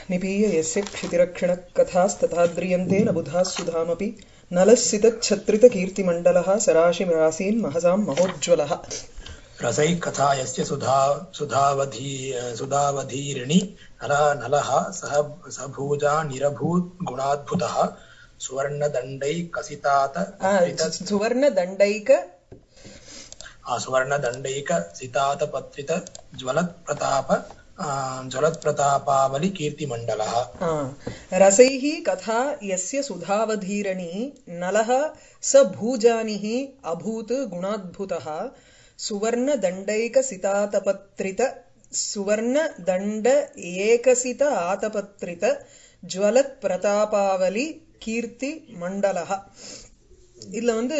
निपीय यस्य क्षितिरक्षिणकथास्तथा द्रियन्ते न बुधाः सुधामपि नलस्सितच्छत्रितकीर्तिमण्डलः सराशिरासीन् महसां महोज्ज्वलः रसैः कथा यस्य सुधा सुधावधी सुधावधीरिणि नला नलः सह सभूजा निरभूत् गुणाद्भुतः सुवर्णदण्डैः कसितात सुवर्णदण्डैक सुवर्णदण्डैक सितातपत्रित ज्वलत्प्रताप ज्वलत्प्रतापावलि कीर्तिमण्डलः रसैः कथा यस्य सुधावधीरणी नलः स भूजानिः अभूत् गुणाद्भुतः सुवर्णदण्डैकसितातपत्रित सुवर्णदण्ड एकसित आतपत्रित ஜுவலத் கீர்த்தி மண்டலஹா இதுல வந்து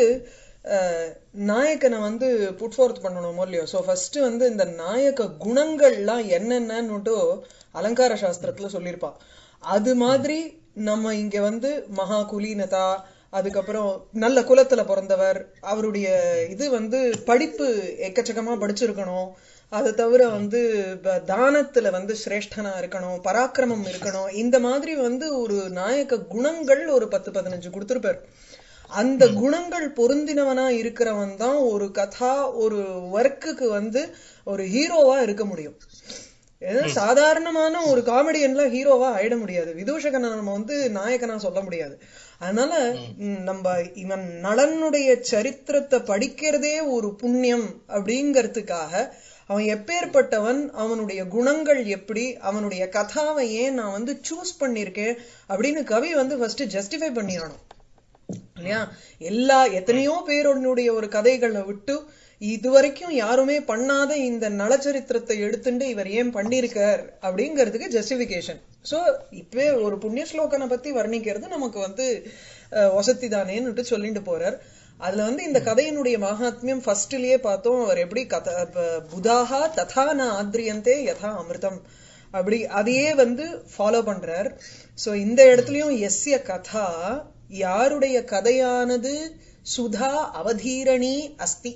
நாயக்கனை வந்து புட் ஃபோர்த் பண்ணணும் இல்லையோ ஸோ ஃபர்ஸ்ட் வந்து இந்த நாயக்க குணங்கள்லாம் என்னென்னு அலங்கார சாஸ்திரத்துல சொல்லியிருப்பா அது மாதிரி நம்ம இங்க வந்து மகா குலீனதா அதுக்கப்புறம் நல்ல குலத்துல பிறந்தவர் அவருடைய இது வந்து படிப்பு எக்கச்சக்கமா படிச்சிருக்கணும் அதை தவிர வந்து தானத்துல வந்து சிரேஷ்டனா இருக்கணும் பராக்கிரமம் இருக்கணும் இந்த மாதிரி வந்து ஒரு நாயக்க குணங்கள் ஒரு பத்து பதினஞ்சு கொடுத்திருப்பார் அந்த குணங்கள் பொருந்தினவனா இருக்கிறவன் தான் ஒரு கதா ஒரு ஒர்க்குக்கு வந்து ஒரு ஹீரோவா இருக்க முடியும் சாதாரணமான ஒரு காமெடியன்லாம் ஹீரோவா ஆயிட முடியாது விதூஷகனை நம்ம வந்து நாயகனா சொல்ல முடியாது அதனால நம்ம இவன் நலனுடைய சரித்திரத்தை படிக்கிறதே ஒரு புண்ணியம் அப்படிங்கறதுக்காக அவன் எப்பேற்பட்டவன் அவனுடைய குணங்கள் எப்படி அவனுடைய கதாவை ஏன் நான் வந்து சூஸ் பண்ணிருக்கேன் அப்படின்னு கவி வந்து ஃபர்ஸ்ட் ஜஸ்டிஃபை பண்ணிடணும் இல்லையா எல்லா எத்தனையோ பேருடைய ஒரு கதைகளை விட்டு இதுவரைக்கும் யாருமே பண்ணாத இந்த நலச்சரித்திரத்தை எடுத்துட்டு இவர் ஏன் பண்ணிருக்கார் அப்படிங்கிறதுக்கு ஜஸ்டிபிகேஷன் சோ இப்பவே ஒரு புண்ணிய ஸ்லோகனை பத்தி வர்ணிக்கிறது நமக்கு வந்து வசதி தானேன்னு சொல்லிட்டு போறார் அதுல வந்து இந்த கதையினுடைய மகாத்மியம் ஃபர்ஸ்ட்லயே பார்த்தோம் அவர் எப்படி கத புதாகா ததா ந ஆத்ரியந்தே யதா அமிர்தம் அப்படி அதையே வந்து ஃபாலோ பண்றார் சோ இந்த இடத்துலயும் எஸ்ய கதா யாருடைய கதையானது சுதா அவதீரணி அஸ்தி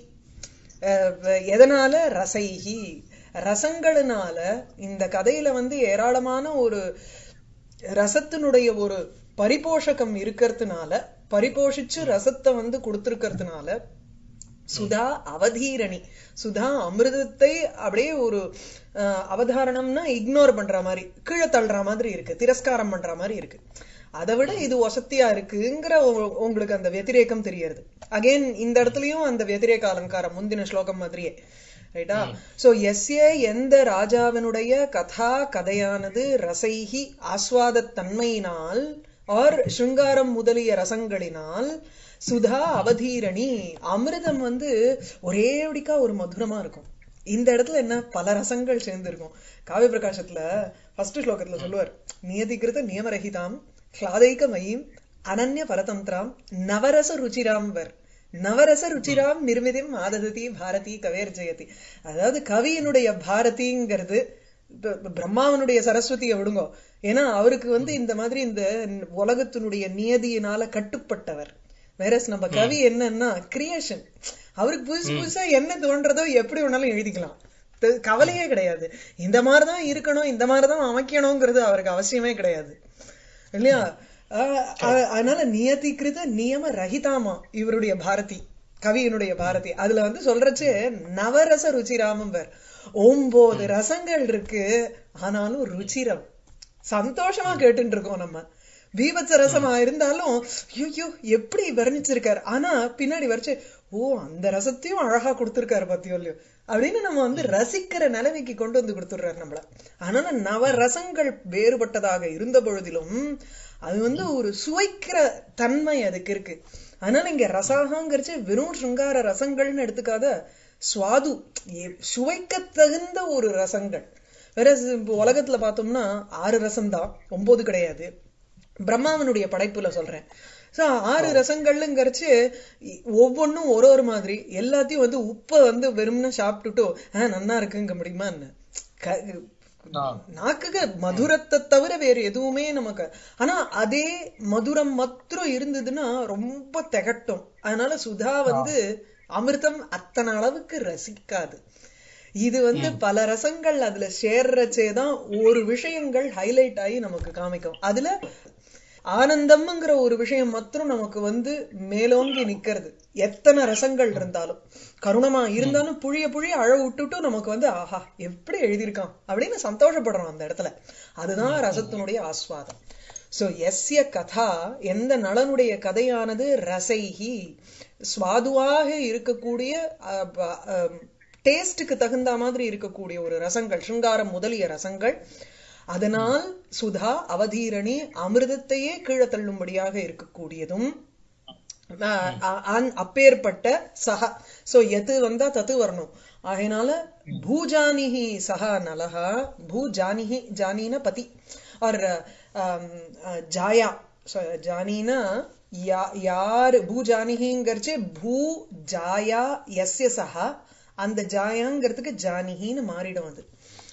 எதனால ரசைகி ரசங்களினால இந்த கதையில வந்து ஏராளமான ஒரு ரசத்தினுடைய ஒரு பரிபோஷகம் இருக்கிறதுனால பரிபோஷிச்சு ரசத்தை வந்து கொடுத்திருக்கிறதுனால சுதா அவதீரணி சுதா அமிர்தத்தை அப்படியே ஒரு அவதாரணம்னா இக்னோர் பண்ற மாதிரி கீழே தள்ளுற மாதிரி இருக்கு திரஸ்காரம் பண்ற மாதிரி இருக்கு அதை விட இது வசத்தியா இருக்குங்கிற உங்களுக்கு அந்த வெத்திரேக்கம் தெரியறது அகைன் இந்த இடத்துலயும் அந்த வெத்திரேக அலங்காரம் முந்தின ஸ்லோகம் மாதிரியே ரைட்டா சோ எஸ்ய எந்த ராஜாவினுடைய கதா கதையானது ரசைகி ஆஸ்வாத தன்மையினால் ஆர் சுங்காரம் முதலிய ரசங்களினால் சுதா அவதீரணி அமிர்தம் வந்து ஒரே ஒடிக்கா ஒரு மதுரமா இருக்கும் இந்த இடத்துல என்ன பல ரசங்கள் சேர்ந்து இருக்கும் காவிய பிரகாசத்துல ஃபர்ஸ்ட் ஸ்லோகத்துல சொல்லுவார் நியதிகிருத நியமரகிதாம் ஹ்லாதைக மயீம் அனன்ய பரதந்திராம் நவரச ருச்சிராம் வர் நவரச ருச்சிராம் நிர்மிதிம் ஆதததி பாரதி கவேர் ஜெயதி அதாவது கவியினுடைய பாரதிங்கிறது பிரம்மாவனுடைய சரஸ்வதியை விடுங்கோ ஏன்னா அவருக்கு வந்து இந்த மாதிரி இந்த உலகத்தினுடைய நியதியினால கட்டுப்பட்டவர் வேற நம்ம கவி என்னன்னா கிரியேஷன் அவருக்கு புதுசு புதுசா என்ன தோன்றதோ எப்படி வேணாலும் எழுதிக்கலாம் கவலையே கிடையாது இந்த மாதிரிதான் இருக்கணும் இந்த மாதிரிதான் அமைக்கணுங்கிறது அவருக்கு அவசியமே கிடையாது இல்லையா அதனால நியதிகிருத நியம ரஹிதாமா இவருடைய பாரதி கவியினுடைய பாரதி அதுல வந்து சொல்றச்சு நவரச ருச்சிராமம் பேர் ஒன்பது ரசங்கள் இருக்கு ஆனாலும் ருச்சிரம் சந்தோஷமா கேட்டுட்டு இருக்கோம் நம்ம பீபத்ச ரசமா இருந்தாலும் ஐயோ எப்படி வர்ணிச்சிருக்காரு ஆனா பின்னாடி வரைச்சு ஓ அந்த ரசத்தையும் அழகா கொடுத்திருக்காரு பத்தியோ இல்லையோ அப்படின்னு நம்ம வந்து ரசிக்கிற நிலைமைக்கு கொண்டு வந்து கொடுத்துடுறாரு நம்மள அதனால நவ ரசங்கள் வேறுபட்டதாக இருந்த பொழுதிலும் அது வந்து ஒரு சுவைக்கிற தன்மை அதுக்கு இருக்கு அதனால இங்க ரசாகங்கிறச்சு வெறும் சுங்கார ரசங்கள்னு எடுத்துக்காத சுவாது சுவைக்க தகுந்த ஒரு ரசங்கள் வேற உலகத்துல பார்த்தோம்னா ஆறு ரசம் தான் ஒன்பது கிடையாது பிரம்மாவனுடைய படைப்புல சொல்றேன் சோ ஆறு ரசங்கள்ங்கிறச்சு ஒவ்வொன்னும் ஒரு ஒரு மாதிரி எல்லாத்தையும் வந்து உப்ப வந்து வெறும்னா சாப்பிட்டுட்டோ ஆஹ் நன்னா இருக்குங்க முடியுமா என்ன நாக்குக்கு மதுரத்தை தவிர வேற எதுவுமே நமக்கு ஆனா அதே மதுரம் மாத்திரம் இருந்ததுன்னா ரொம்ப திகட்டும் அதனால சுதா வந்து அமிர்தம் அத்தனை அளவுக்கு ரசிக்காது இது வந்து பல ரசங்கள் அதுல சேர்றச்சே தான் ஒரு விஷயங்கள் ஹைலைட் ஆகி நமக்கு காமிக்கும் அதுல ஆனந்தம்ங்கிற ஒரு விஷயம் மாத்திரம் நமக்கு வந்து மேலோங்கி நிக்கிறது எத்தனை ரசங்கள் இருந்தாலும் கருணமா இருந்தாலும் புழிய புழிய அழ விட்டுட்டு நமக்கு வந்து ஆஹா எப்படி எழுதியிருக்கான் அப்படின்னு சந்தோஷப்படுறோம் அந்த இடத்துல அதுதான் ரசத்தினுடைய ஆஸ்வாதம் சோ எஸ்ய கதா எந்த நலனுடைய கதையானது ரசைகி சுவாதுவாக இருக்கக்கூடிய டேஸ்டுக்கு தகுந்த மாதிரி இருக்கக்கூடிய ஒரு ரசங்கள் சிருங்காரம் முதலிய ரசங்கள் அதனால் சுதா அவதீரணி அமிர்தத்தையே கீழே தள்ளும்படியாக இருக்கக்கூடியதும் அஹ் அ- அந்- அப்பேற்பட்ட சஹா சோ எது வந்தா தத்து வரணும் ஆகையினால பூஜானிஹி சஹா நலஹா பூஜானிஹி ஜானின பதி ஆர் ஜாயா So, ஜானினா யா- யாரு பூஜானிஹிங்கிறச்சு பூ ஜாயா எஸ்ய சஹா அந்த ஜாயாங்கிறதுக்கு ஜானிஹின்னு மாறிடும் அது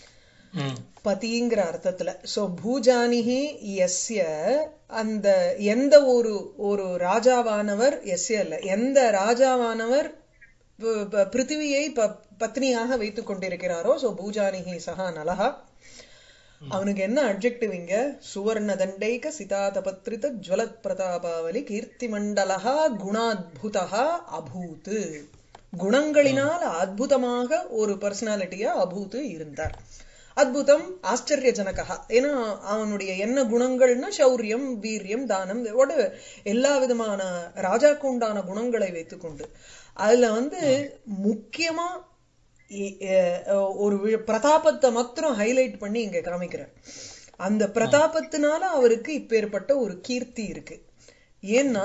ம் பதிங்கிற அர்த்தத்துல சோ பூஜானிஹி எஸ்ய அந்த எந்த ஒரு ஒரு ராஜாவானவர் எஸ்ய இல்ல எந்த ராஜாவானவர் ப- ப- பிருத்திவியை ப- பத்னியாக வைத்துக் கொண்டிருக்கிறாரோ சோ பூஜானிஹி சஹா நலஹா அவனுக்கு என்ன அப்ஜெக்டிவ் இங்க சுவர்ண தண்டைக சிதாதபத்ரித ஜுவலத் பிரதாபாவலி கீர்த்தி மண்டலஹா குணாத்புதா அபூத் குணங்களினால் அற்புதமாக ஒரு பர்சனாலிட்டியா அபூத் இருந்தார் அத்புதம் ஆச்சரியஜனகா ஏன்னா அவனுடைய என்ன குணங்கள்னா சௌரியம் வீரியம் தானம் whatever, எல்லா விதமான ராஜாக்கு உண்டான குணங்களை வைத்துக்கொண்டு அதுல வந்து முக்கியமா இ- அஹ் ஒரு வி- பிரதாபத்தை மாத்திரம் ஹைலைட் பண்ணி இங்க காமிக்கிறார் அந்த பிரதாபத்தினால அவருக்கு இப்பேற்பட்ட ஒரு கீர்த்தி இருக்கு ஏன்னா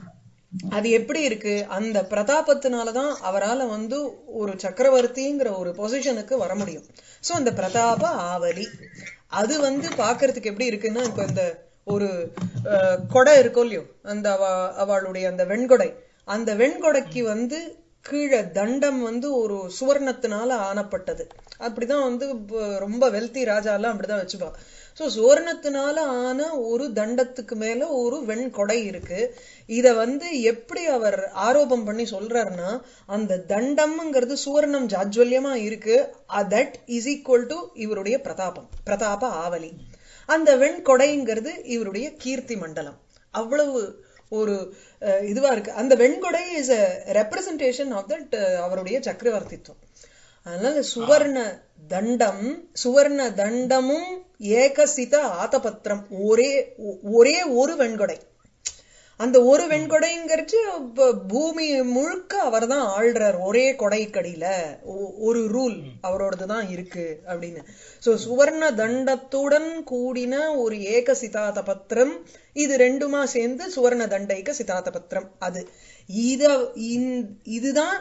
அது எப்படி இருக்கு அந்த பிரதாபத்தினாலதான் அவரால வந்து ஒரு சக்கரவர்த்திங்கிற ஒரு பொசிஷனுக்கு வர முடியும் சோ அந்த பிரதாப ஆவலி அது வந்து பாக்குறதுக்கு எப்படி இருக்குன்னா இப்ப இந்த ஒரு அஹ், கொடை இருக்கும் இல்லையோ அந்த அவ அவளுடைய அந்த வெண்கொடை அந்த வெண்கொடைக்கு வந்து கீழே தண்டம் வந்து ஒரு சுவர்ணத்தினால ஆனப்பட்டது அப்படிதான் வந்து இப்ப ரொம்ப வெல்தி ராஜாலாம் அப்படிதான் வச்சுப்பா சோ சுவர்ணத்தினால ஆன ஒரு தண்டத்துக்கு மேல ஒரு வெண்கொடை இருக்கு இத வந்து எப்படி அவர் ஆரோபம் பண்ணி சொல்றாருன்னா அந்த தண்டம்ங்கிறது சுவர்ணம் ஜாஜ்வல்யமா இருக்கு தட் இஸ் ஈக்குவல் டு இவருடைய பிரதாபம் பிரதாப ஆவலி அந்த வெண்கொடைங்கிறது இவருடைய கீர்த்தி மண்டலம் அவ்வளவு ஒரு அஹ், இதுவா இருக்கு அந்த வெண்கொடை is a representation of that அவருடைய சக்கரவர்த்தித்துவம் அதனால சுவர்ண தண்டம் சுவர்ண தண்டமும் ஏகசித ஆதபத்திரம் ஒரே ஒ- ஒரே ஒரு வெண்கொடை அந்த ஒரு வெண்கொடைங்கிறச்சு ப- பூமி முழுக்க அவர்தான் ஆள்றார் ஒரே கொடைக்கடியில ஒ- ஒரு ரூல் அவரோடது தான் இருக்கு அப்படின்னு சோ சுவர்ண தண்டத்துடன் கூடின ஒரு ஏக சிதாத பத்திரம் இது ரெண்டுமா சேர்ந்து சுவர்ண தண்டைக்க சிதாத பத்திரம் அது இத இந்த- இதுதான்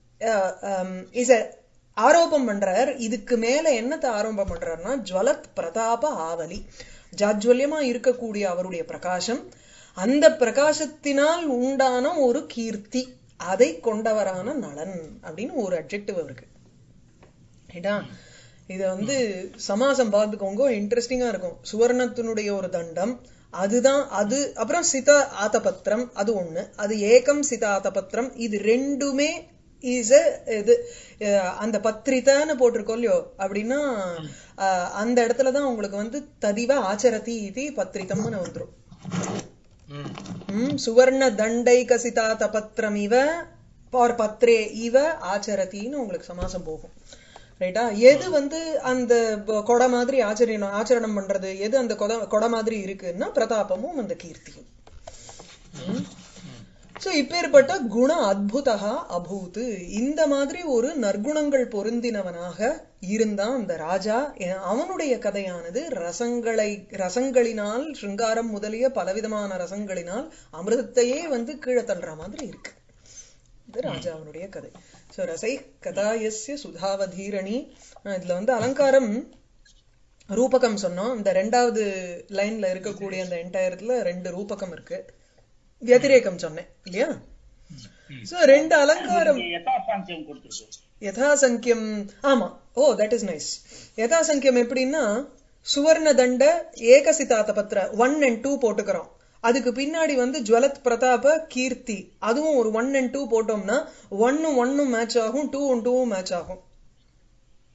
இஸ் ஆரோபம் பண்றார் இதுக்கு மேல என்னத்தை ஆரோபம் பண்றாருன்னா ஜுவலத் பிரதாப ஆவலி ஜாஜ்வல்யமா இருக்கக்கூடிய அவருடைய பிரகாசம் அந்த பிரகாசத்தினால் உண்டான ஒரு கீர்த்தி அதை கொண்டவரான நலன் அப்படின்னு ஒரு அப்ஜெக்டிவ் அவருக்கு ரைட்டா இத வந்து சமாசம் பார்த்துக்கோங்க இன்ட்ரெஸ்டிங்கா இருக்கும் சுவர்ணத்தினுடைய ஒரு தண்டம் அதுதான் அது அப்புறம் சித ஆத்தபத்திரம் அது ஒண்ணு அது ஏகம் சித ஆத்தபத்திரம் இது ரெண்டுமே இஸ் இது அஹ், அந்த பத்திரிதான்னு போட்டிருக்கோம் இல்லையோ அப்படின்னா அஹ், அந்த இடத்துலதான் உங்களுக்கு வந்து ததிவ ஆச்சரதி இது பத்திரிதம்னு வந்துரும் ம் ம், சுவர்ண தண்டைக சிதாத பத்திரம் இவ பார் பத்ரே இவ ஆச்சரத்தின்னு உங்களுக்கு சமாசம் போகும் ரைட்டா எது வந்து அந்த ப- கொடை மாதிரி ஆச்சரியணும் ஆச்சரணம் பண்றது எது அந்த கொடை கொடை மாதிரி இருக்குன்னா பிரதாபமும் அந்த கீர்த்தியும் சோ இப்பேற்பட்ட குண அத்புதா அபூத் இந்த மாதிரி ஒரு நற்குணங்கள் பொருந்தினவனாக இருந்தான் அந்த ராஜா எ- அவனுடைய கதையானது ரசங்களை ரசங்களினால் சிருங்காரம் முதலிய பலவிதமான ரசங்களினால் அமிர்தத்தையே வந்து கீழே தள்ளுற மாதிரி இருக்கு இது ராஜாவனுடைய கதை சோ ரசை கதாயஸ்ய சுதாவதீரணி அஹ் இதுல வந்து அலங்காரம் ரூபகம் சொன்னோம் இந்த ரெண்டாவது லைன்ல இருக்கக்கூடிய அந்த என்டையர்ல ரெண்டு ரூபகம் இருக்கு வத்திரேகம் சொன்னேன் இல்லையா சோ ரெண்டு அலங்காரம் யதாசாங்கியம் கொடுத்துருக்கு யதாசங்கியம் ஆமா ஓ தட் இஸ் நைஸ் யதாசங்கியம் எப்படின்னா சுவர்ண தண்ட ஏகசிதாத்த பத்திர ஒன் அண்ட் டூ போட்டுக்கிறோம் அதுக்கு பின்னாடி வந்து ஜுவலத் பிரதாப கீர்த்தி அதுவும் ஒரு ஒன் அண்ட் டூ போட்டோம்னா ஒன்னும் ஒன்னும் மேட்ச் ஆகும் டூ டூவும் மேட்ச் ஆகும்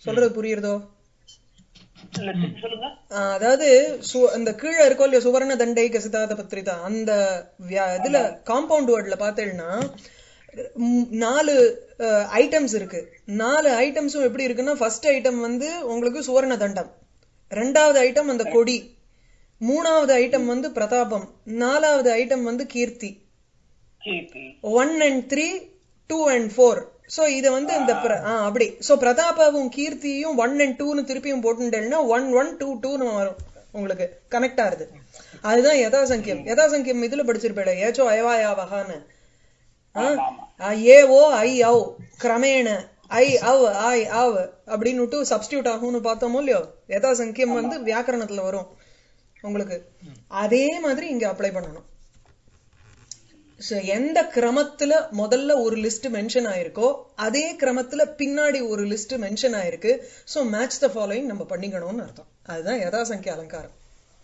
சொல்றது புரியுறதோ இல்ல திருப்பி சொல்லுங்க ஆஹ் அதாவது சு- அந்த கீழே இருக்கோ இல்லையா சுவர்ண தண்டை கசிதாத பத்திரிதா அந்த வியா- இதுல காம்பவுண்ட் வேர்ட்ல பார்த்தேன்னா ம், நாலு ஐட்டம்ஸ் இருக்கு நாலு ஐட்டம்ஸும் எப்படி இருக்குன்னா ஃபர்ஸ்ட் ஐட்டம் வந்து உங்களுக்கு சுவர்ண தண்டம் ரெண்டாவது ஐட்டம் அந்த கொடி மூணாவது ஐட்டம் வந்து பிரதாபம் நாலாவது ஐட்டம் வந்து கீர்த்தி கீர்த்தி one and three two and four so இதை வந்து இந்த பிர- ஆ அப்படி ஸோ பிரதாபாவும் கீர்த்தியும் ஒன் அண்ட் டூன்னு திருப்பியும் போட்டுட்டேன்னா ஒன் ஒன் டூ டூன்னு வரும் உங்களுக்கு கனெக்ட் ஆகுது அதுதான் யதாசங்கியம் யதாசங்கியம் இதுல படிச்சிருப்பேன் ஏச்சோ அயவாயாவகான்னு ஆ? ஆ, ஏ ஓ ஐ அவ் கிரமேண ஐ அவ் ஐ அவ் அப்படின்னு சப்ஸ்டியூட் ஆகும்னு பார்த்தோமோ இல்லையோ யதாசங்கியம் வந்து வியாக்கரணத்துல வரும் உங்களுக்கு அதே மாதிரி இங்க அப்ளை பண்ணணும் So, எந்த கிரமத்துல முதல்ல ஒரு லிஸ்ட் மென்ஷன் ஆயிருக்கோ அதே கிரமத்துல பின்னாடி ஒரு லிஸ்ட் மென்ஷன் ஆயிருக்கு சோ மேட்ச் த ஃபாலோயிங் நம்ம பண்ணிக்கணும்னு அர்த்தம் அதுதான் யதாசங்கிய அலங்காரம்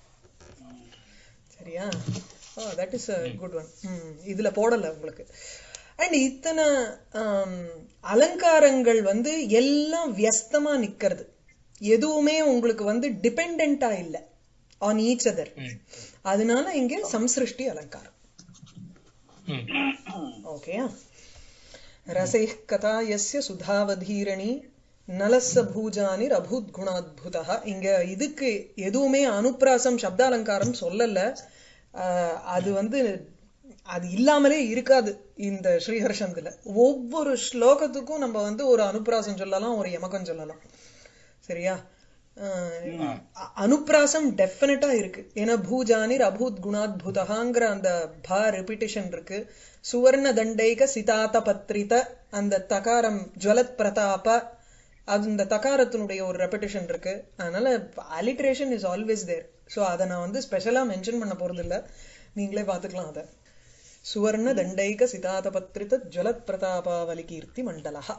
சரியா oh that is a good one இதுல போடல உங்களுக்கு அண்ட் இத்தனை ஆம், அலங்காரங்கள் வந்து எல்லாம் வியஸ்தமா நிக்கிறது எதுவுமே உங்களுக்கு வந்து டிபெண்டா இல்ல ஆன் ஈச் அதர் ம். அதனால இங்க சம்சிருஷ்டி அலங்காரம் ம். ஓகேயா ரசைः கதா யஸ்ய சுதாவதீரணி நலஸ்ஸ பூஜானிர் அபூத் குணாத்புதா இங்க இதுக்கு எதுவுமே அனுப்பிராசம் சப்தாலங்காரம் சொல்லல ஆஹ் அது வந்து அது இல்லாமலே இருக்காது இந்த ஸ்ரீஹர்ஷந்துல ஒவ்வொரு ஸ்லோகத்துக்கும் நம்ம வந்து ஒரு அனுப்பிராசம் சொல்லலாம் ஒரு யமகம் சொல்லலாம் சரியா ஆஹ் அ- அனுப்பிராசம் டெஃபினட்டா இருக்கு ஏன்னா பூஜானிர் அபூத் குணாத்புதகாங்கிற அந்த பா ரிப்பிட்டிஷன் இருக்கு சுவர்ண தண்டைக சிதாத பத்ரித அந்த தகாரம் ஜுவலத் பிரதாப அது இந்த தகாரத்தினுடைய ஒரு ரெப்பிட்டிஷன் இருக்கு அதனால alliteration is always there so அதை நான் வந்து ஸ்பெஷலா மென்ஷன் பண்ண போறது இல்ல நீங்களே பார்த்துக்கலாம் அதை சுவர்ண தண்டைக சிதாத பத்ரித ஜுவலத் பிரதாபாவலி கீர்த்தி மண்டலஹா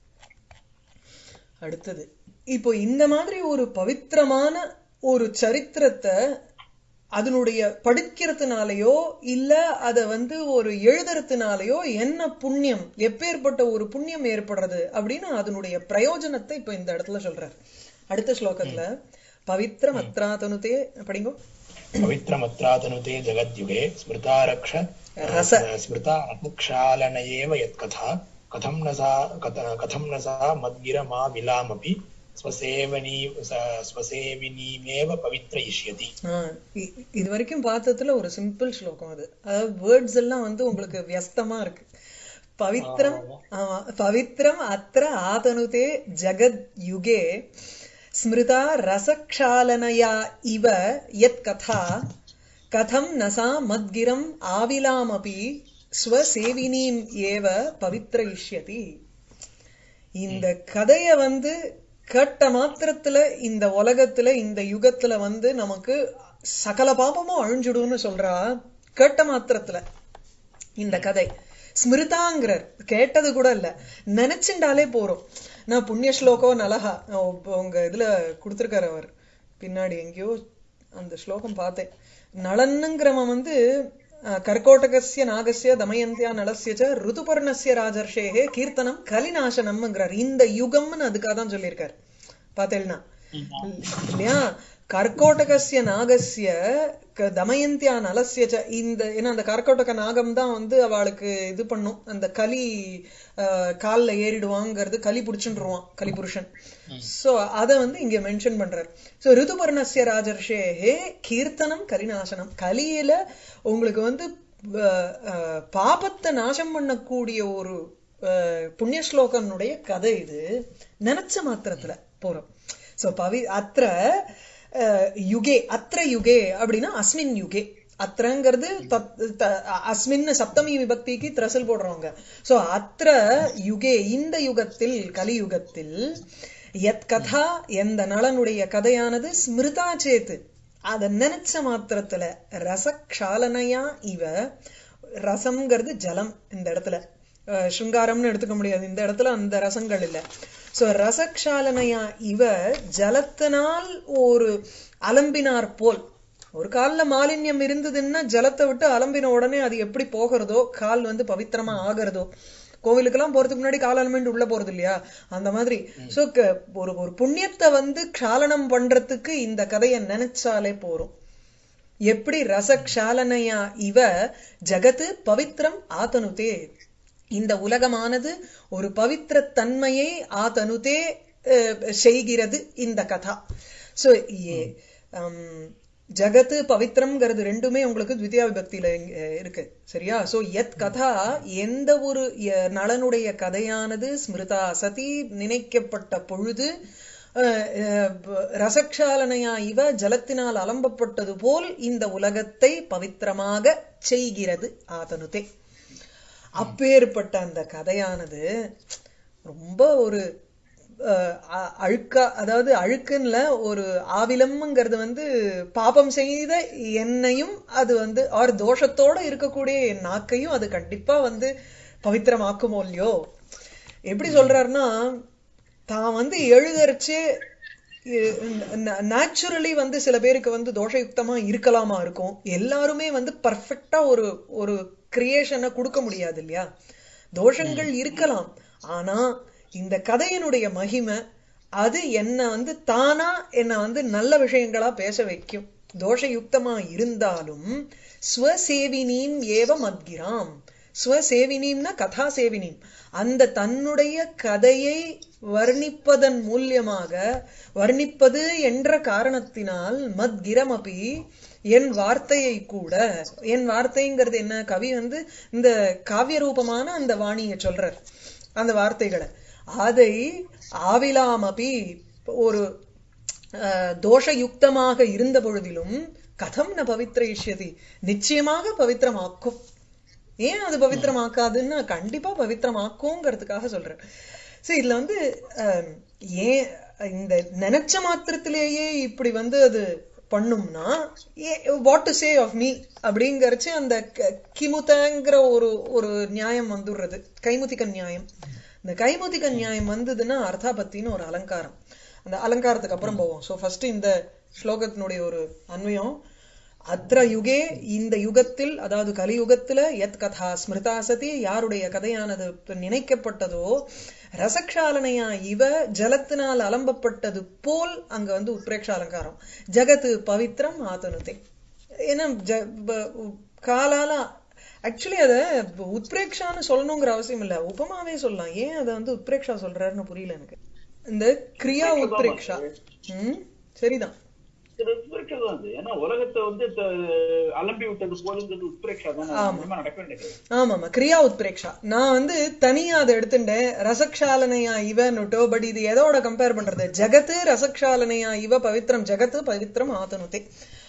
அடுத்தது இப்போ இந்த மாதிரி ஒரு பவித்திரமான ஒரு சரித்திரத்தை அதனுடைய படிக்கிறதுனாலயோ இல்ல அத வந்து ஒரு எழுதுறதுனாலயோ என்ன புண்ணியம் எப்பேற்பட்ட ஒரு புண்ணியம் ஏற்படுறது அப்படின்னு அதனுடைய பிரயோஜனத்தை இப்ப இந்த இடத்துல சொல்றார் அடுத்த ஸ்லோகத்துல பவித்திரம் அத்ராதனுதே படிங்கோ पवित्रमत्रातनुते जगद्युगे स्मृतारक्ष रस स्मृता रक्षालन एव यत्कथा कथं न सा कथ- कथं न सा मद्गिरमा विलामपि स्वसेवनी स- स्वसेविनीमेव पवित्रयिष्यति ஆஹ் இ- இது வரைக்கும் பார்த்ததுல ஒரு சிம்பிள் ஸ்லோகம் அது அதாவது வேர்ட்ஸ் எல்லாம் வந்து உங்களுக்கு வியஸ்தமா இருக்கு பவித்ரம் ஆமா பவித்ரம் அத்திர ஆதனுதே ஜகத் யுகே ஸ்மிருதா ரசக்ஷாலனயா இவ யத் கதா கதம் நசா மத்கிரம் ஆவிலாமபி ஸ்வசேவினீம் ஏவ பவித்ரயிஷ்யதி இந்த கதைய வந்து கேட்ட மாத்திரத்துல இந்த உலகத்துல இந்த யுகத்துல வந்து நமக்கு சகல பாபமும் அழிஞ்சுடும்னு சொல்றா கேட்ட மாத்திரத்துல இந்த கதை ஸ்மிருதாங்கிறார் கேட்டது கூட இல்ல நினைச்சுண்டாலே போறோம் நான் புண்ணிய ஸ்லோகோ நலஹா உ- உங்க இதுல கொடுத்திருக்காரு அவர் பின்னாடி எங்கேயோ அந்த ஸ்லோகம் பார்த்தேன் நளன்னுங்கிறவன் வந்து அஹ், கர்கோடகஸ்ய நாகஸ்ய தமயந்தியா நலஸ்ய ச ருதுபர்ணஸ்ய ராஜர்ஷேகே கீர்த்தனம் கலிநாசனம்ங்கிறார் இந்த யுகம்னு அதுக்காக தான் சொல்லியிருக்காரு பார்த்தேன்னா இல்லையா கர்கோடகஸ்ய நாகஸ்ய க- தமயந்தியா நலஸ்ய ச இந்த ஏன்னா அந்த கர்கோடக நாகம் தான் வந்து அவளுக்கு இது பண்ணும் அந்த கலி அஹ், கால்ல ஏறிடுவாங்கிறது கலி புடிச்சுருவான் கலி புருஷன் சோ அத வந்து இங்க மென்ஷன் பண்றாரு சோ ரிதுபர்ணஸ்ய ராஜர்ஷேஹே கீர்த்தனம் கலிநாசனம் கலியில உங்களுக்கு வந்து அஹ், அஹ், பாபத்தை நாசம் பண்ணக்கூடிய ஒரு அஹ், புண்ணிய ஸ்லோகனுடைய கதை இது நினைச்ச மாத்திரத்துல போறோம் சோ பவி அத்திர அஹ், யுகே அத்திர யுகே அப்படின்னா அஸ்மின் யுகே அத்திரங்கிறது தத்- த- அஸ்மின் சப்தமி விபக்திக்கு திரசல் போடுறவங்க சோ அத்திர யுகே இந்த யுகத்தில் கலியுகத்தில் யத் கதா எந்த நலனுடைய கதையானது ஸ்மிருதா சேத்து அத நினைச்ச மாத்திரத்துல ரசக்ஷாலனையா இவ ரசம்ங்கிறது ஜலம் இந்த இடத்துல அஹ் சிருங்காரம்னு எடுத்துக்க முடியாது இந்த இடத்துல அந்த ரசங்கள் இல்ல சோ ரசக்ஷாலனையா இவ ஜலத்தினால் ஒரு அலம்பினார் போல் ஒரு கால்ல மாலின்யம் இருந்ததுன்னா ஜலத்தை விட்டு அலம்பின உடனே அது எப்படி போகிறதோ கால் வந்து பவித்திரமா ஆகிறதோ கோவிலுக்கெல்லாம் போறதுக்கு முன்னாடி காலாலமெண்ட் உள்ள போறது இல்லையா அந்த மாதிரி சோ ஒரு ஒரு புண்ணியத்தை வந்து க்ஷாலனம் பண்றதுக்கு இந்த கதையை நினைச்சாலே போறோம் எப்படி ரசக்ஷாலனையா இவ ஜகத்து பவித்ரம் ஆதனுதே இந்த உலகமானது ஒரு பவித்திர தன்மையை ஆதனுதே அஹ், செய்கிறது இந்த கதா சோ ஏ ஹம், ஜகத்து பவித்ரம்ங்கிறது ரெண்டுமே உங்களுக்கு த்விதியா விபக்தியில இங்க, அஹ், இருக்கு சரியா சோ யத் கதா எந்த ஒரு ய- நளனுடைய கதையானது ஸ்மிருதா சதி நினைக்கப்பட்ட பொழுது அஹ், அஹ், ப- ரசக்ஷாலனையா இவ ஜலத்தினால் அலம்பப்பட்டது போல் இந்த உலகத்தை பவித்திரமாக செய்கிறது ஆதனுதே அப்பேற்பட்ட அந்த கதையானது ரொம்ப ஒரு அஹ், அ- அழுக்கா அதாவது அழுக்குன்னுல ஒரு ஆவிலம்ங்கிறது வந்து பாபம் செய்த என்னையும் அது வந்து ஆர் தோஷத்தோட இருக்கக்கூடிய என் நாக்கையும் அது கண்டிப்பா வந்து பவித்திரமாக்குமோ இல்லையோ எப்படி சொல்றாருன்னா தான் வந்து எழுதரிச்சு நேச்சுரலி வந்து சில பேருக்கு வந்து தோஷயுக்தமா இருக்கலாமா இருக்கும் எல்லாருமே வந்து பர்ஃபெக்டா ஒரு ஒரு கிரியேஷனை கொடுக்க முடியாது இல்லையா தோஷங்கள் இருக்கலாம் ஆனா இந்த கதையினுடைய மகிமை அது என்ன வந்து தானா என்ன வந்து நல்ல விஷயங்களா பேச வைக்கும் தோஷயுக்தமா இருந்தாலும் ஸ்வசேவினீம் ஏவ மத்கிராம் ஸ்வசேவினீம்னா கதா சேவினீம் அந்த தன்னுடைய கதையை வர்ணிப்பதன் மூலியமாக வர்ணிப்பது என்ற காரணத்தினால் மத்கிரமபி என் வார்த்தையை கூட என் வார்த்தைங்கிறது என்ன கவி வந்து இந்த காவிய ரூபமான அந்த வாணியை சொல்றார் அந்த வார்த்தைகளை அதை ஆவிலாமபி ஒரு அஹ், தோஷயுக்தமாக இருந்த பொழுதிலும் கதம் ந பவித்ரயிஷ்யதி நிச்சயமாக பவித்திரமாக்கும் ஏன் அது பவித்திரமாக்காதுன்னு கண்டிப்பா பவித்திரமாக்குங்கிறதுக்காக சொல்றேன் சரி இதுல வந்து அஹ், ஏன் இந்த நினைச்ச மாத்திரத்திலேயே இப்படி வந்து அது பண்ணும்னா what to say of me அப்படிங்கறச்சு அந்த க- கிமுதங்கிற ஒரு ஒரு நியாயம் வந்துடுறது கைமுதிக நியாயம் இந்த கைமுதிக நியாயம் வந்ததுன்னா அர்த்தாபத்தின்னு ஒரு அலங்காரம் அந்த அலங்காரத்துக்கு அப்புறம் போவோம் சோ ஃபர்ஸ்ட் இந்த ஸ்லோகத்தினுடைய ஒரு அன்வயம் அத்ர யுகே இந்த யுகத்தில் அதாவது கலியுகத்துல யத் கதா ஸ்மிருதா சதி யாருடைய கதையானது நினைக்கப்பட்டதோ ரசக்ஷாலனையா இவ ஜலத்தினால் அலம்பப்பட்டது போல் அங்க வந்து உத்பிரேக்ஷ அலங்காரம் ஜகத்து பவித்ரம் ஆதனுதே ஏன்னா ஜ- ப- உ- காலால ஆக்சுவலி அத உத்பிரேக்ஷான்னு சொல்லணுங்கிற அவசியம் இல்ல உபமாவே சொல்லலாம் ஏன் அதை வந்து உத்பிரேக்ஷா சொல்றாருன்னு புரியல எனக்கு இந்த கிரியா உத்பிரேக்ஷா ம் சரிதான் இது உத்பிரேக்ஷா தான் அது ஏன்னா உலகத்தை வந்து த- அலம்பி விட்டது போலுங்கிறது உத்பிரேக்ஷா தான் அது நிஜமா நடக்க வேண்டியது ஆமாமா கிரியா உத்பிரேக்ஷா நான் வந்து தனியா அதை எடுத்துட்டேன் ரசக்ஷாலனையா இவன்னுட்டோ பட் இது எதோட கம்பேர் பண்றது ஜகத்து ரசக்ஷாலனையா இவ பவித்ரம் ஜகத்து பவித்ரம் ஆதனுதே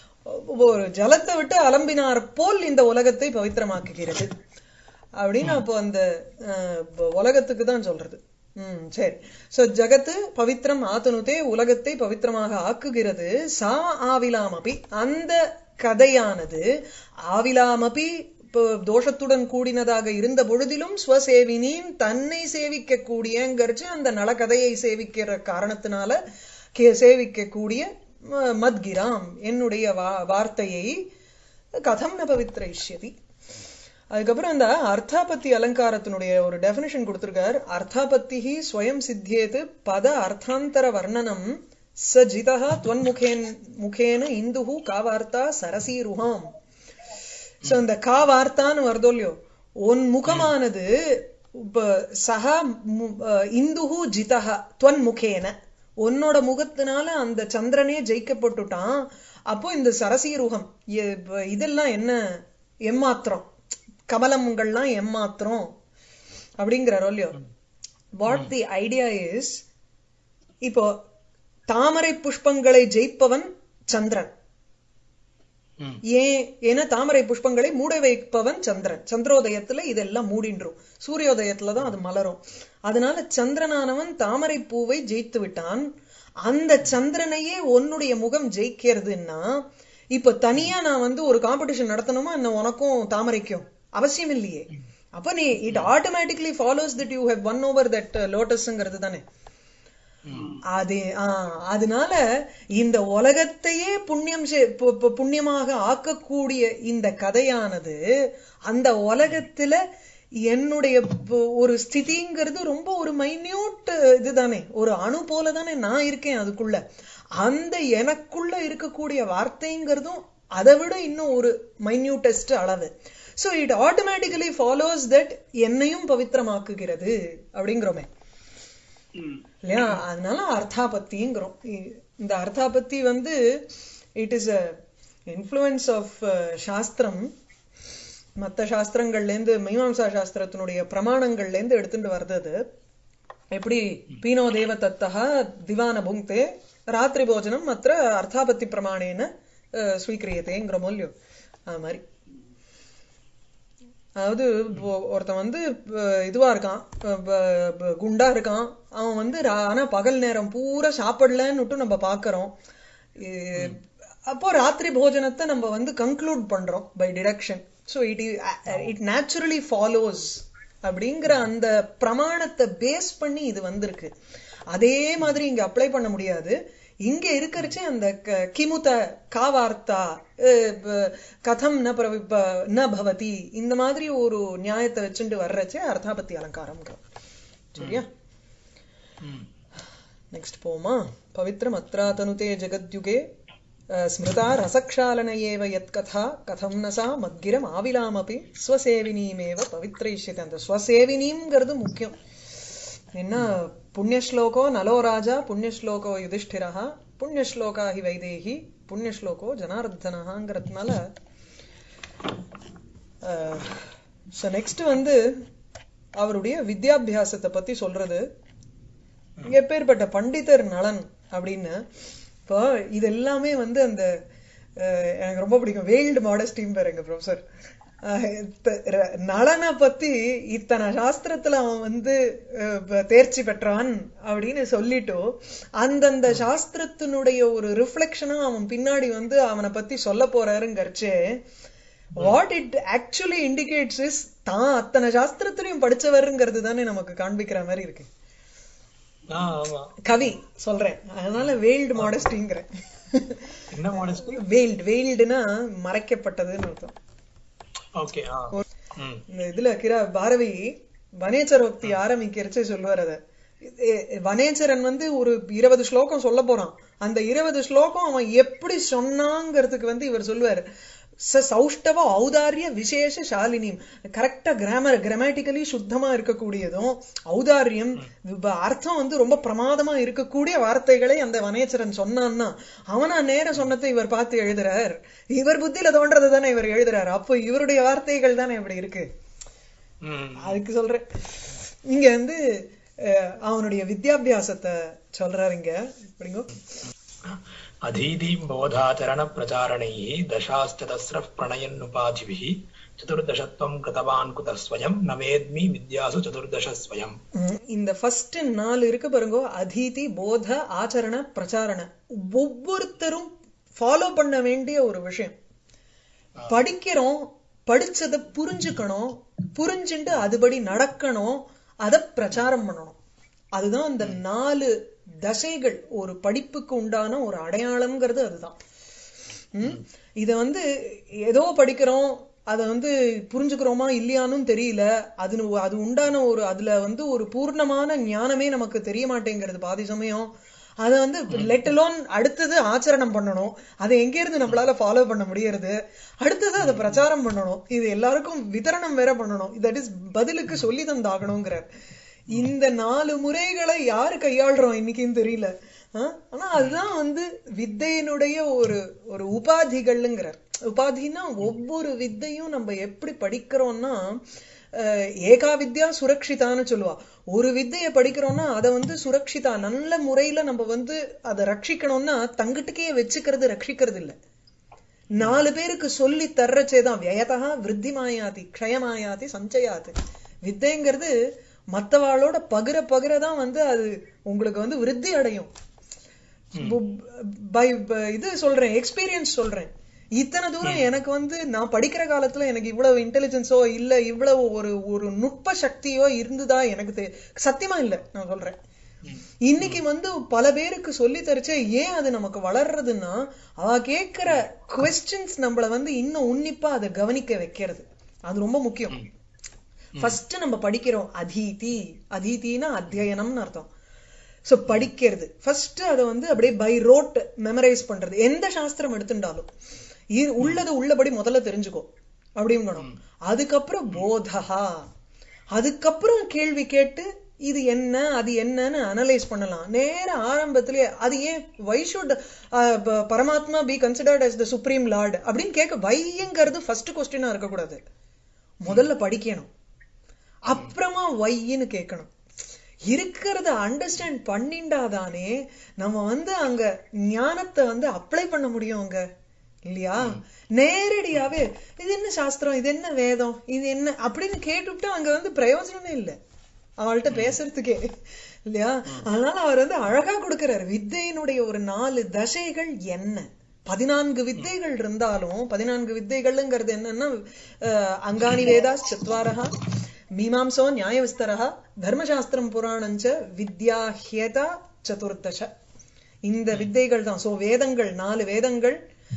ஒரு ஜலத்தை விட்டு அலம்பினார் போல் இந்த உலகத்தை பவித்திரமாக்குகிறது அப்படின்னு அப்போ அந்த அஹ், உலகத்துக்கு தான் சொல்றது ம் சரி சோ ஜகத்து பவித்ரம் ஆத்தனுதே உலகத்தை பவித்திரமாக ஆக்குகிறது சா ஆவிலாமபி அந்த கதையானது ஆவிலாமபி இப்போ தோஷத்துடன் கூடினதாக இருந்த பொழுதிலும் ஸ்வசேவினியும் தன்னை சேவிக்க கூடியங்கிறச்சு அந்த நலக்கதையை சேவிக்கிற காரணத்தினால கே- சேவிக்கக்கூடிய ம- மத்கிராம் என்னுடைய வா வார்த்தையை கதம் ந பவித்ரைஷ்யதி அதுக்கப்புறம் இந்த அர்த்தாபத்தி அலங்காரத்தினுடைய ஒரு டெபினிஷன் கொடுத்திருக்கார் அர்த்தாபத்தி ஸ்வயம் சித்தியேது பத அர்த்தாந்தர வர்ணனம் ச ஜிதா துவன்முகேன் முகேன இந்துஹு காவார்த்தா சரசீருஹாம் சோ இந்த கா வார்த்தான்னு வருதோ இல்லையோ உன் முகமானது இப்ப சஹா மு- அஹ் இந்துஹு ஜிதஹ துவன் முகேன உன்னோட முகத்தினால அந்த சந்திரனே ஜெயிக்கப்பட்டுட்டான் அப்போ இந்த சரசீருகம் எ- இப்ப இதெல்லாம் என்ன எம்மாத்திரம் கமலங்கள்லாம் எம்மாத்திரம் அப்படிங்கிறாரோ இல்லையோ வாட் தி ஐடியா இஸ் இப்போ தாமரை புஷ்பங்களை ஜெயிப்பவன் சந்திரன் ம். ஏன் ஏன்னா தாமரை புஷ்பங்களை மூட வைப்பவன் சந்திரன் சந்திரோதயத்துல இதெல்லாம் மூடின்றும் சூரியோதயத்துல தான் அது மலரும் அதனால சந்திரனானவன் தாமரை பூவை ஜெயித்து விட்டான் அந்த சந்திரனையே உன்னுடைய முகம் ஜெயிக்கிறதுன்னா இப்ப தனியா நான் வந்து ஒரு காம்படிஷன் நடத்தணுமா என்ன உனக்கும் தாமரைக்கும் அவசியம் இல்லையே அப்ப நீ it automatically follows that you have one over that லோட்டஸ்ங்கிறது தானே அது ஆ, அதனால இந்த உலகத்தையே புண்ணியம் செ- பு- பு- புண்ணியமாக ஆக்கக்கூடிய இந்த கதையானது அந்த உலகத்துல என்னுடைய ப- ஒரு ஸ்திதிங்கிறது ரொம்ப ஒரு மைன்யூட் இதுதானே ஒரு அணு போல தானே நான் இருக்கேன் அதுக்குள்ள அந்த எனக்குள்ள இருக்கக்கூடிய வார்த்தைங்கிறதும் அதை விட இன்னும் ஒரு மைன்யூட்டஸ்ட் அளவு so it automatically follows that என்னையும் பவித்திரமாக்குகிறது அப்படிங்கிறோமே ம். இல்லையா அதனால அர்த்தாபத்திங்கிறோம் இ- இந்த அர்த்தாபத்தி வந்து it is a influence of சாஸ்திரம் மற்ற சாஸ்திரங்கள்லேருந்து மீமாம்சா சாஸ்திரத்தினுடைய பிரமாணங்கள்லேருந்து எடுத்துட்டு வருது அது எப்படி பீனோ தேவ தத்தா திவான புங்க்தே ராத்திரி போஜனம் மற்ற அர்த்தாபத்தி பிரமாணேன அஹ், ஸ்வீக்கிரியத்தேங்கிற மூல்யம் அது மாதிரி அதாவது இப்போ ஒருத்தன் வந்து அஹ், இதுவா இருக்கான் அஹ், ப- ப- குண்டா இருக்கான் அவன் வந்து ரா- ஆனா பகல் நேரம் பூரா சாப்பிடலன்னுட்டு நம்ம பாக்குறோம் இ- அப்போ ராத்திரி போஜனத்தை நம்ம வந்து கன்க்ளூட் பண்றோம் by deduction so it it naturally follows அப்படிங்கிற அந்த பிரமாணத்தை பேஸ் பண்ணி இது வந்திருக்கு அதே மாதிரி இங்க அப்ளை பண்ண முடியாது இங்க இருக்கிறச்சே அந்த க- கிமுத காவார்த்தா அஹ், ப- கதம் ந பிரவி ப- ந பவதி இந்த மாதிரி ஒரு நியாயத்தை வச்சுட்டு வர்றச்சே அர்த்தாபத்தி அலங்காரம்ங்கிறோம் சரியா ம். ನೆಕ್ಸ್ಟ್ ಪೋಮ ಪವಿತ್ರಂ ಅತ್ರಾತನುತೆ ಜಗದ್ಯುಗೆ ಆ, ಸ್ಮೃತಾ ರಸಕ್ಷಾಲನ ಏವ ಯತ್ಕಥಾ ಕಥಂ ನ ಸಾ ಮದ್ಗಿರಂ ಆವಿಲಾಮಪಿ ಸ್ವಸೇವಿನೀಮೇವ ಪವಿತ್ರಯಿಷ್ಯತೆ ಅಂತ ಸ್ವಸೇವಿನೀಂಗರದು ಮುಖ್யம் என்ன புண்ணியஸ்லோகோ நலோ ராஜா புண்ணியஸ்லோகோ யுதிஷ்டிரः புண்ணியஸ்லோகா ஹி வைதேகி புண்ணியஸ்லோகோ ஜனார்தனஹாங்கிறதுனால ஸோ நெக்ஸ்ட் வந்து அவருடைய வித்யாபியாசத்தை பத்தி சொல்றது எப்பேற்பட்ட பண்டிதர் நலன் அப்படின்னு இப்போ இது எல்லாமே வந்து அந்த அஹ், எனக்கு ரொம்ப பிடிக்கும் வேல்டு மாடஸ்டிம் பேர் எங்க ப்ரொஃபசர் நலனை பத்தி இத்தனை சாஸ்திரத்துல அவன் வந்து அஹ், ப- தேர்ச்சி பெற்றான் அப்படின்னு சொல்லிட்டு அந்தந்த சாஸ்திரத்தினுடைய ஒரு ரிஃப்ளெக்ஷனா அவன் பின்னாடி வந்து அவனை பத்தி சொல்ல போறாருங்கிறச்சே what it actually indicates is தான் அத்தனை சாஸ்திரத்திலையும் படிச்சவருங்கிறது தானே நமக்கு காண்பிக்கிற மாதிரி இருக்கு ஆ, ஆமா கவி சொல்றேன் அதனால வெயில்டு மாடஸ்டிங்கிறேன் என்ன மாடஸ்டி வெயில்டு வெயில்டுனா மறைக்கப்பட்டதுன்னு அர்த்தம் ஓகே ஆ ம் இந்த இதுல கிரா பாரதி வனேச்சரோக்தி ஆரம்பிக்கிறச்சே சொல்லுவார் அத எ- வனேச்சரன் வந்து ஒரு இருபது ஸ்லோகம் சொல்ல போறான் அந்த இருபது ஸ்லோகம் அவன் எப்படி சொன்னாங்கிறதுக்கு வந்து இவர் சொல்லுவார் ச சௌஷ்டவ ஔதாரிய விசேஷ சாலினி கரெக்டா கிராமர் கிராமட்டிக்கலி சுத்தமா இருக்கக்கூடியதும் ஔதாரியம் வ- அர்த்தம் வந்து ரொம்ப பிரமாதமா இருக்கக்கூடிய வார்த்தைகளை அந்த வனேச்சரன் சொன்னான்னா அவனா நேர சொன்னதை இவர் பார்த்து எழுதுறார் இவர் புத்தியில தோன்றது தானே இவர் எழுதுறாரு அப்போ இவருடைய வார்த்தைகள் தானே இப்படி இருக்கு ம் அதுக்கு சொல்றேன் இங்க வந்து அஹ், அவனுடைய வித்யாபியாசத்தை சொல்றாரு இங்க அப்படிங்கோ अधीतिं बोधाचरणप्रचारणैः दशाश्चतस्रः प्रणयन्नुपाधिभिः चतुर्दशत्वं कृतवान् कुतः स्वयं न वेद्मि विद्यासु चतुर्दश स्वयम् ம், இந்த ஃபர்ஸ்ட் நாலு இருக்கு பாருங்க அதீதி போத ஆச்சரண பிரச்சாரண ஒவ்வொருத்தரும் ஃபாலோ பண்ண வேண்டிய ஒரு விஷயம் படிக்கிறோம் படிச்சதை புரிஞ்சுக்கணும் புரிஞ்சுட்டு அதுபடி நடக்கணும் அதை பிரச்சாரம் பண்ணணும் அதுதான் அந்த நாலு தசைகள் ஒரு படிப்புக்கு உண்டான ஒரு அடையாளம்ங்கிறது அதுதான் ம்? இத வந்து ஏதோ படிக்கிறோம் அதை வந்து புரிஞ்சுக்கிறோமா இல்லையானும் தெரியல அது அது உண்டான ஒரு அதுல வந்து ஒரு பூர்ணமான ஞானமே நமக்கு தெரிய மாட்டேங்கிறது பாதி சமயம் அதை வந்து லெட் அலோன் அடுத்தது ஆச்சரணம் பண்ணணும் அதை எங்க இருந்து நம்மளால ஃபாலோ பண்ண முடியறது அடுத்தது அதை பிரச்சாரம் பண்ணணும் இது எல்லாருக்கும் விதரணம் வேற பண்ணணும் தட் இஸ் பதிலுக்கு சொல்லி தந்தாகணுங்கிறார் இந்த நாலு முறைகளை யாரு கையாளுறோம் இன்னைக்குன்னு தெரியல ஆ? ஆனா அதுதான் வந்து வித்தையினுடைய ஒரு ஒரு உபாதிகள்ங்கிறார் உபாதினா ஒவ்வொரு வித்தையும் நம்ம எப்படி படிக்கிறோம்னா அஹ், ஏகா வித்யா சுரக்ஷிதான்னு சொல்லுவா ஒரு வித்தையை படிக்கிறோம்னா அதை வந்து சுரக்ஷிதா நல்ல முறையில நம்ம வந்து அதை ரட்சிக்கணும்னா தங்கிட்டுக்கே வச்சுக்கிறது ரட்சிக்கிறது இல்ல நாலு பேருக்கு சொல்லி தர்றச்சேதான் வியதா விருத்தி மாயாதி க்ஷயமாயாதி சஞ்சயாதி வித்தைங்கிறது மத்தவாளோட பகிர பகிர தான் வந்து அது உங்களுக்கு வந்து விருத்தி அடையும் பை இது சொல்றேன் எக்ஸ்பீரியன்ஸ் சொல்றேன் இத்தனை தூரம் எனக்கு வந்து நான் படிக்கிற காலத்துல எனக்கு இவ்வளவு இன்டெலிஜென்ஸோ இல்ல இவ்வளவு ஒரு ஒரு நுட்ப சக்தியோ இருந்துதா எனக்கு தெ- சத்தியமா இல்ல நான் சொல்றேன் இன்னைக்கு வந்து பல பேருக்கு சொல்லி தரிச்சே ஏன் அது நமக்கு வளர்றதுன்னா அவ கேட்கிற கொஸ்டின்ஸ் நம்மள வந்து இன்னும் உன்னிப்பா அதை கவனிக்க வைக்கிறது அது ரொம்ப முக்கியம் ஃபர்ஸ்ட் நம்ம படிக்கிறோம் அதீதி அதீதினா அத்தியனம்னு அர்த்தம் சோ படிக்கிறது ஃபர்ஸ்ட் அதை வந்து அப்படியே பை ரோட் மெமரைஸ் பண்றது எந்த சாஸ்திரம் எடுத்துட்டாலும் இ- உள்ளது உள்ளபடி முதல்ல தெரிஞ்சுக்கோ அப்படிங்கணும் அதுக்கப்புறம் போதஹா அதுக்கப்புறம் கேள்வி கேட்டு இது என்ன அது என்னன்னு அனலைஸ் பண்ணலாம் நேர ஆரம்பத்திலே அது ஏன் வை ஷுட் பரமாத்மா be considered as the supreme lord அப்படின்னு கேட்க வைங்கிறது ஃபர்ஸ்ட் கொஸ்டினா இருக்கக்கூடாது முதல்ல படிக்கணும் அப்புறமா வைன்னு கேட்கணும் இருக்கிறத அண்டர்ஸ்டாண்ட் பண்ணிண்டாதானே நம்ம வந்து அங்க ஞானத்தை வந்து அப்ளை பண்ண முடியும் அங்க இல்லையா நேரடியாவே இது என்ன சாஸ்திரம் இது என்ன வேதம் இது என்ன அப்படின்னு கேட்டுவிட்டு அங்க வந்து பிரயோஜனமே இல்லை அவள்கிட்ட பேசுறதுக்கே இல்லையா அதனால அவர் வந்து அழகா கொடுக்கிறார் வித்தையினுடைய ஒரு நாலு தசைகள் என்ன பதினான்கு வித்தைகள் இருந்தாலும் பதினான்கு வித்தைகள்ங்கிறது என்னன்னா அஹ், அங்காணி வேதா சத்வாரஹா மீமாம்சோ நியாய விஸ்தரஹா தர்மசாஸ்திரம் புராணஞ்ச வித்யா ஹியதா சதுர்தச இந்த வித்தைகள் தான் சோ வேதங்கள் நாலு வேதங்கள்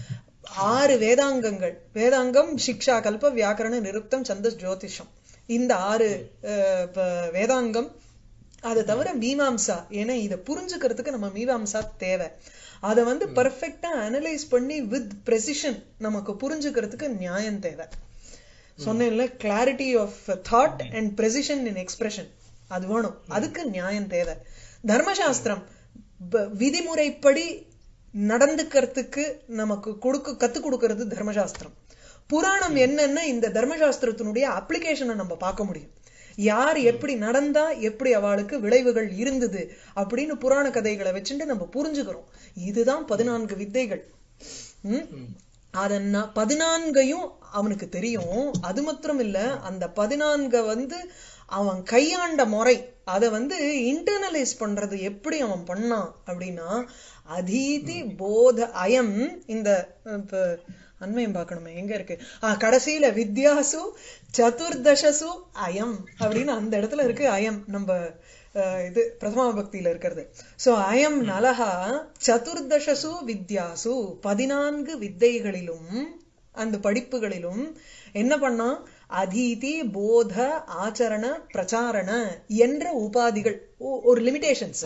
ஆறு வேதாங்கங்கள் வேதாங்கம் சிக்ஷா கல்ப வியாக்கரண நிருப்தம் சந்தஸ் ஜோதிஷம் இந்த ஆறு அஹ், ப- வேதாங்கம் அது தவிர மீமாம்சா ஏன்னா இதை புரிஞ்சுக்கிறதுக்கு நம்ம மீமாம்சா தேவை அதை வந்து பர்ஃபெக்டா அனலைஸ் பண்ணி வித் precision நமக்கு புரிஞ்சுக்கிறதுக்கு நியாயம் தேவை சொன்னேன்ல clarity of thought and precision in expression அது வேணும் அதுக்கு நியாயம் தேவை தர்மசாஸ்திரம் ப- விதிமுறைப்படி நடந்துக்கிறதுக்கு நமக்கு கொடுக்க கத்து கொடுக்கிறது தர்மசாஸ்திரம் புராணம் என்னன்னா இந்த தர்மசாஸ்திரத்தினுடைய அப்ளிகேஷனை நம்ம பார்க்க முடியும் யார் எப்படி நடந்தா எப்படி அவளுக்கு விளைவுகள் இருந்தது அப்படின்னு புராண கதைகளை வச்சுட்டு நம்ம புரிஞ்சுக்கிறோம் இதுதான் பதினான்கு வித்தைகள் ம்? அத ந- பதினான்கையும் அவனுக்கு தெரியும் அது மாத்திரம் இல்ல அந்த பதினான்க வந்து அவன் கையாண்ட முறை அத வந்து இன்டர்னலைஸ் பண்றது எப்படி அவன் பண்ணான் அப்படின்னா அதீதி போத அயம் இந்த அஹ், இப்ப அண்மையும் பார்க்கணுமே எங்க இருக்கு ஆ, கடைசியில வித்யாசு சதுர்தசசு அயம் அப்படின்னு அந்த இடத்துல இருக்கு அயம் நம்ம அஹ், இது பிரதமா பக்தியில இருக்கிறது சோ அயம் நலஹா சதுர்தசசு வித்யாசு பதினான்கு வித்தைகளிலும் அந்த படிப்புகளிலும் என்ன பண்ணா அதீதி போத ஆச்சரண பிரச்சாரண என்ற உபாதிகள் ஒ- ஒரு லிமிடேஷன்ஸ்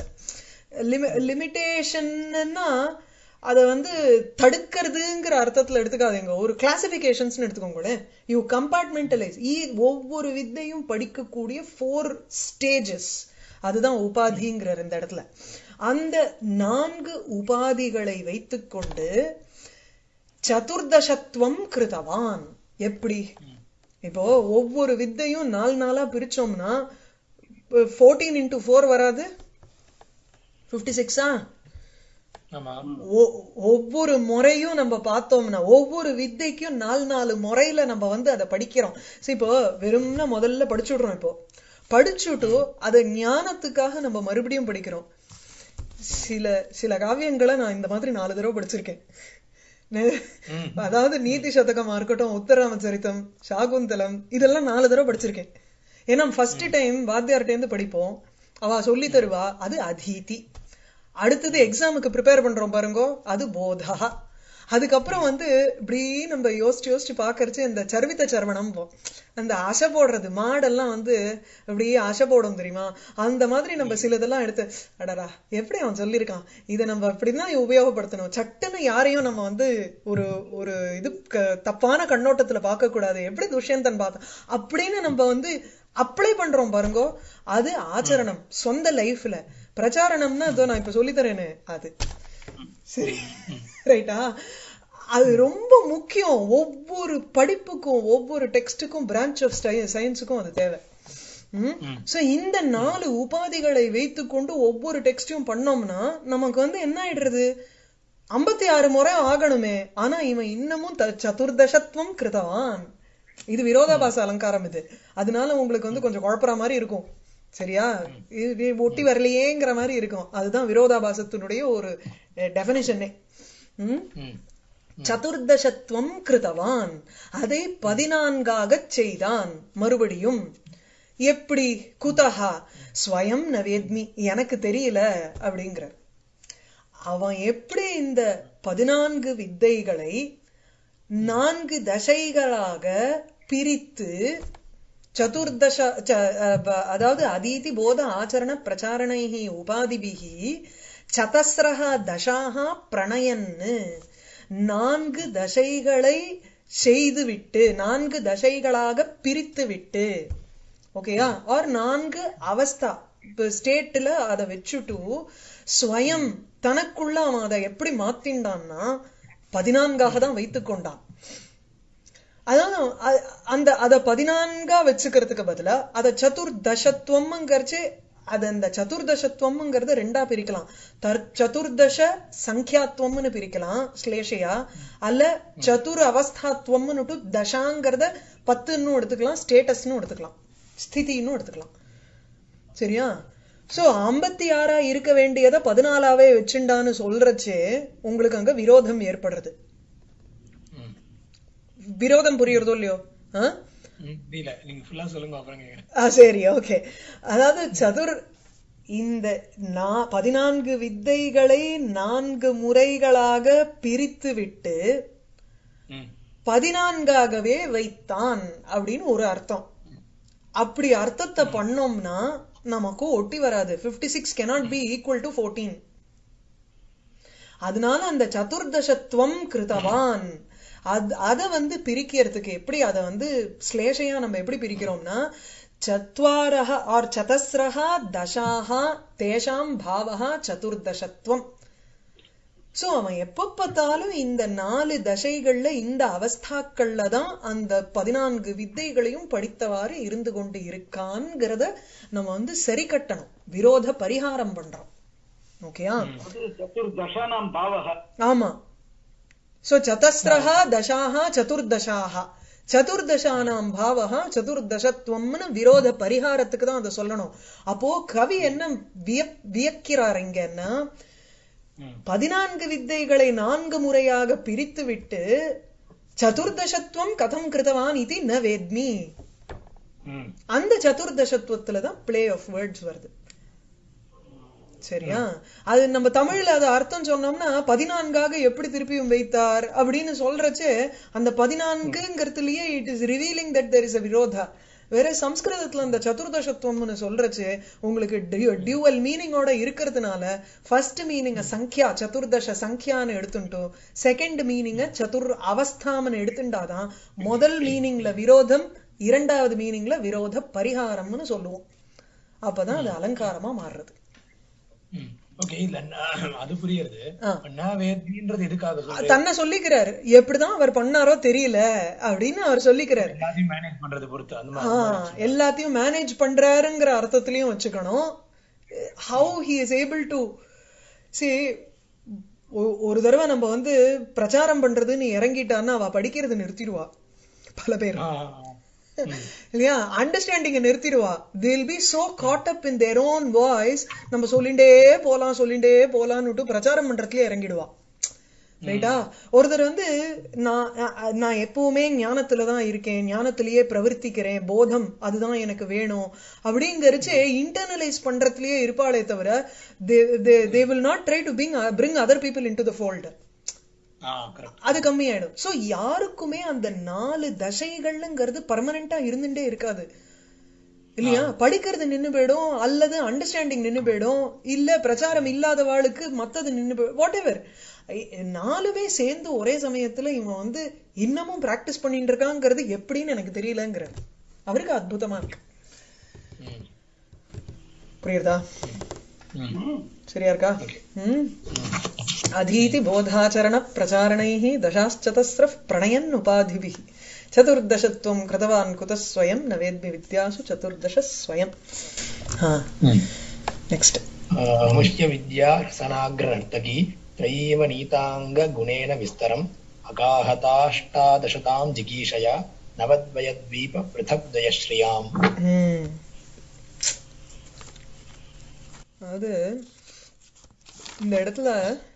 லிமிட்டேஷன்னா அத வந்து தடுக்கிறதுங்கிற அர்த்தத்துல எடுத்துக்காதீங்க ஒரு கிளாசிபிகேஷன்ஸ் எடுத்துக்கோங்களேன் யூ கம்பார்ட்மெண்டலைஸ் ஒவ்வொரு வித்தையும் படிக்கக்கூடிய ஃபோர் ஸ்டேஜஸ் அதுதான் உபாதிங்கிறார் இந்த இடத்துல அந்த நான்கு உபாதிகளை வைத்துக்கொண்டு சதுர்தசத்துவம் கிருதவான் எப்படி இப்போ ஒவ்வொரு வித்தையும் நாலு நாளா பிரிச்சோம்னா ஃபோர்டீன் இன்டூ ஃபோர் வராது ஃபிஃப்டி சிக்ஸா ஆமா ஒவ்வொரு முறையும் நம்ம பார்த்தோம்னா ஒவ்வொரு வித்தைக்கும் நாலு நாலு முறையில நம்ம வந்து அதை படிக்கிறோம் சரி இப்போ வெறும்னா முதல்ல படிச்சுடுறோம் இப்போ படிச்சுட்டு அதை ஞானத்துக்காக நம்ம மறுபடியும் படிக்கிறோம் சில சில காவியங்களை நான் இந்த மாதிரி நாலு தடவை படிச்சிருக்கேன் நெ- அதாவது நீதி சதகமா இருக்கட்டும் உத்தராமச்சரித்தம் சாகுந்தலம் இதெல்லாம் நாலு தடவை படிச்சிருக்கேன் ஏன்னா ஃபர்ஸ்ட் டைம் வாத்தியார்ட்ட இருந்து படிப்போம் அவ சொல்லி தருவா அது அதீதி அடுத்தது எக்ஸாமுக்கு ப்ரிப்பேர் பண்றோம் பாருங்கோ அது போதா அதுக்கப்புறம் வந்து இப்படி நம்ம யோசிச்சு யோசிச்சு பாக்கறச்சு இந்த சர்வித்த சரவணம் போ அந்த அசை போடுறது மாடெல்லாம் வந்து இப்படி அசை போடும் தெரியுமா அந்த மாதிரி நம்ம சிலதெல்லாம் எடுத்து அடடா எப்படி அவன் சொல்லியிருக்கான் இதை நம்ம இப்படிதான் உபயோகப்படுத்தணும் சட்டுன்னு யாரையும் நம்ம வந்து ஒரு ஒரு இது க- தப்பான கண்ணோட்டத்துல பார்க்க கூடாது எப்படி துஷ்யந்தன் பார்த்தான் அப்படின்னு நம்ம வந்து அப்ளை பண்றோம் பாருங்கோ அது ஆச்சரணம் சொந்த லைஃப்ல பிரச்சாரணம்னா இதோ நான் இப்ப சொல்லித்தரேனே அது சரி ரைட்டா அது ரொம்ப முக்கியம் ஒவ்வொரு படிப்புக்கும் ஒவ்வொரு டெக்ஸ்டுக்கும் பிரான்ச் ஆஃப் சயின்ஸுக்கும் அது தேவை சோ இந்த நாலு உபாதிகளை வைத்துக்கொண்டு ஒவ்வொரு டெக்ஸ்டையும் பண்ணோம்னா நமக்கு வந்து என்ன ஆயிடுறது ஐம்பத்தி ஆறு முறை ஆகணுமே ஆனா இவன் இன்னமும் த- சதுர்தசத்துவம் கிருதவான் இது விரோதாபாச அலங்காரம் இது அதனால உங்களுக்கு வந்து கொஞ்சம் குழப்பற மாதிரி இருக்கும் சரியா இது ஒட்டி வரலையேங்கிற மாதிரி இருக்கும் அதுதான் விரோதாபாசத்தினுடைய ஒரு டெபினிஷனே ம் ம். சதுர்தசத்துவம் கிருதவான் அதை பதினான்காகச் செய்தான் மறுபடியும் எப்படி குதஹா ஸ்வயம் நவேத்மி எனக்கு தெரியல அப்படிங்கிறார் அவன் எப்படி இந்த பதினான்கு வித்தைகளை நான்கு தசைகளாக பிரித்து சதுர்தச ச- அஹ் ப- அதாவது அதீதி போத ஆச்சரண பிரச்சாரணைஹி உபாதிபிகி சதஸ்ரஹ தசாக பிரணயன்னு நான்கு தசைகளை செய்துவிட்டு நான்கு தசைகளாக பிரித்து விட்டு ஓகேயா ஆர் நான்கு அவஸ்தா ஸ்டேட்ல அதை வச்சுட்டு ஸ்வயம் தனக்குள்ள அவன் அதை எப்படி மாத்திண்டான்னா பதினான்காக தான் வைத்துக் கொண்டான் அதாவது அ- அந்த அத பதினான்கா வச்சுக்கிறதுக்கு பதிலா அத சதுர்தசத்துவம்ங்கிறச்சு அது அந்த சதுர்தசத்துவம்ங்கிறத ரெண்டா பிரிக்கலாம் தர் சதுர்தச சங்கியாத்துவம்னு பிரிக்கலாம் ஸ்லேஷையா அல்ல சதுர் அவஸ்தாத்துவம்னுட்டு தசாங்கிறத பத்துன்னு எடுத்துக்கலாம் ஸ்டேட்டஸ்னு எடுத்துக்கலாம் ஸ்திதின்னு எடுத்துக்கலாம் சரியா சோ ஐம்பத்தி ஆறா இருக்க வேண்டியதை பதினாலாவே வச்சுண்டான்னு சொல்றச்சே உங்களுக்கு அங்க விரோதம் ஏற்படுறது ம். விரோதம் புரியுறதோ இல்லையோ ஆ ம், புரியல நீங்க ஃபுல்லா சொல்லுங்க அப்புறம் கேக்குறேன் ஆ சரி ஓகே அதாவது சதுர் இந்த நா- பதினான்கு வித்தைகளை நான்கு முறைகளாக பிரித்து விட்டு ம். பதினான்காகவே வைத்தான் அப்படின்னு ஒரு அர்த்தம் அப்படி அர்த்தத்தை பண்ணோம்னா நமக்கு ஒட்டி வராது 56 six cannot be equal to fourteen அதனால அந்த சதுர்தசத்துவம் கிருதவான் அது அதை வந்து பிரிக்கிறதுக்கு எப்படி அதை வந்து ஸ்லேஷையா நம்ம எப்படி பிரிக்கிறோம்னா சத்வாரஹ ஆர் சதஸ்ரஹ தசாஹ தேஷாம் பாவஹ சதுர்தசத்துவம் சோ அவன் எப்ப பார்த்தாலும் இந்த நாலு தசைகள்ல இந்த அவஸ்தாக்கள்ல தான் அந்த பதினான்கு வித்தைகளையும் படித்தவாறு இருந்து கொண்டு இருக்கான்ங்கிறத நம்ம வந்து சரி கட்டணும் விரோத பரிகாரம் பண்றோம் ஓகேயா அது சதுர்தசானாம் பாவக ஆமா சோ சதஸ்ரஹ தசாஹ சதுர்தசாஹ சதுர்தசானாம் பாவஹ சதுர்தசத்துவம்னு விரோத பரிகாரத்துக்கு தான் அதை சொல்லணும் அப்போ கவி என்ன வியப் வியக்கிறார் இங்கன்னா ம். பதினான்கு வித்தைகளை நான்கு முறையாக பிரித்து விட்டு சதுர்தசத்துவம் கதம் கிருதவான் இது ந வேத்மி ம். அந்த சதுர்தசத்துவத்துல தான் பிளே ஆஃப் வேர்ட்ஸ் வருது சரியா அது நம்ம தமிழ்ல அது அர்த்தம் சொன்னோம்னா பதினான்காக எப்படி திருப்பியும் வைத்தார் அப்படின்னு சொல்றச்சே அந்த பதினான்குங்கிறதுலயே it is revealing that there is a விரோதா வேற சம்ஸ்கிருதத்துல அந்த சதுர்தசத்துவம்னு சொல்றச்சு உங்களுக்கு டியூவல் மீனிங்கோட இருக்கிறதுனால ஃபர்ஸ்ட் மீனிங்க சங்கியா சதுர்தச சங்கியான்னு எடுத்துட்டோ செகண்ட் மீனிங்க சதுர் அவஸ்தாமன்னு எடுத்துட்டாதான் முதல் மீனிங்ல விரோதம் இரண்டாவது மீனிங்ல விரோத பரிகாரம்னு சொல்லுவோம் அப்பதான் அது அலங்காரமா மாறுறது ம். ஓகே இல்ல நான் அது புரியுது ஆ. நான் வேதின்றது எதுக்காக சொல்றேன் தன்னை சொல்லிக்கிறாரு எப்படிதான் அவர் பண்ணாரோ தெரியல அப்படின்னு அவர் சொல்லிக்கிறாரு எல்லாத்தையும் மேனேஜ் பண்றது பொறுத்து அந்த மாதிரி ஆஹ் எல்லாத்தையும் மேனேஜ் பண்றாருங்கிற அர்த்தத்திலயும் வச்சுக்கணும் how he is able to see ஒரு தடவை நம்ம வந்து பிரச்சாரம் பண்றதுன்னு இறங்கிட்டான்னா அவ படிக்கிறது நிறுத்திடுவா பல பேர் ஆ, ஆ, ஆ. ம். இல்லையா அண்டர்ஸ்டாண்டிங்க நிறுத்திடுவா they'll be so caught up in their own voice நம்ம சொல்லிண்டே போலாம் சொல்லிண்டே போலான்னுட்டு பிரச்சாரம் பண்றதுலயே இறங்கிடுவா ரைட்டா ஒருத்தர் வந்து நான் அ- நான் எப்பவுமே ஞானத்துல தான் இருக்கேன் ஞானத்திலேயே பிரவர்த்திக்கிறேன் போதம் அதுதான் எனக்கு வேணும் அப்படிங்கறச்சு இன்டர்னலைஸ் பண்றதுலயே இருப்பாளே தவிர they will not try to bring bring other people in to the fold ah correct அது கம்மியாயிடும் சோ யாருக்குமே அந்த நாலு தசைகள்ங்கிறது பர்மனண்டா இருந்துட்டே இருக்காது இல்லையா படிக்கிறது நின்னு போயிடும் அல்லது அண்டர்ஸ்டாண்டிங் நின்னு போயிடும் இல்ல பிரச்சாரம் இல்லாதவாளுக்கு மத்தது நின்னு போயிடும் வாட் எவர் நாலுமே சேர்ந்து ஒரே சமயத்துல இவன் வந்து இன்னமும் பிராக்டிஸ் பண்ணிட்டு இருக்காங்கிறது எப்படின்னு எனக்கு தெரியலங்கிற அவருக்கு அற்புதமா இருக்கு ம். புரியுதா ம். சரியா இருக்கா ம் अधीति बोधाचरणप्रचारणैः दशाश्चतस्रः प्रणयन् उपाधिभिः चतुर्दशत्वं कृतवान् कुतः स्वयं न वेद्मि विद्यासु चतुर्दश स्वयं हा नेक्स्ट् मुह्य विद्या रसनाग्रनर्तकी त्रयीव नीताङ्गगुणेन विस्तरम् अगाहताष्टादशतां जिगीषया नवद्वयद्वीप पृथग्द्वयश्रियाम् ம். அதாவது இந்த இடத்துல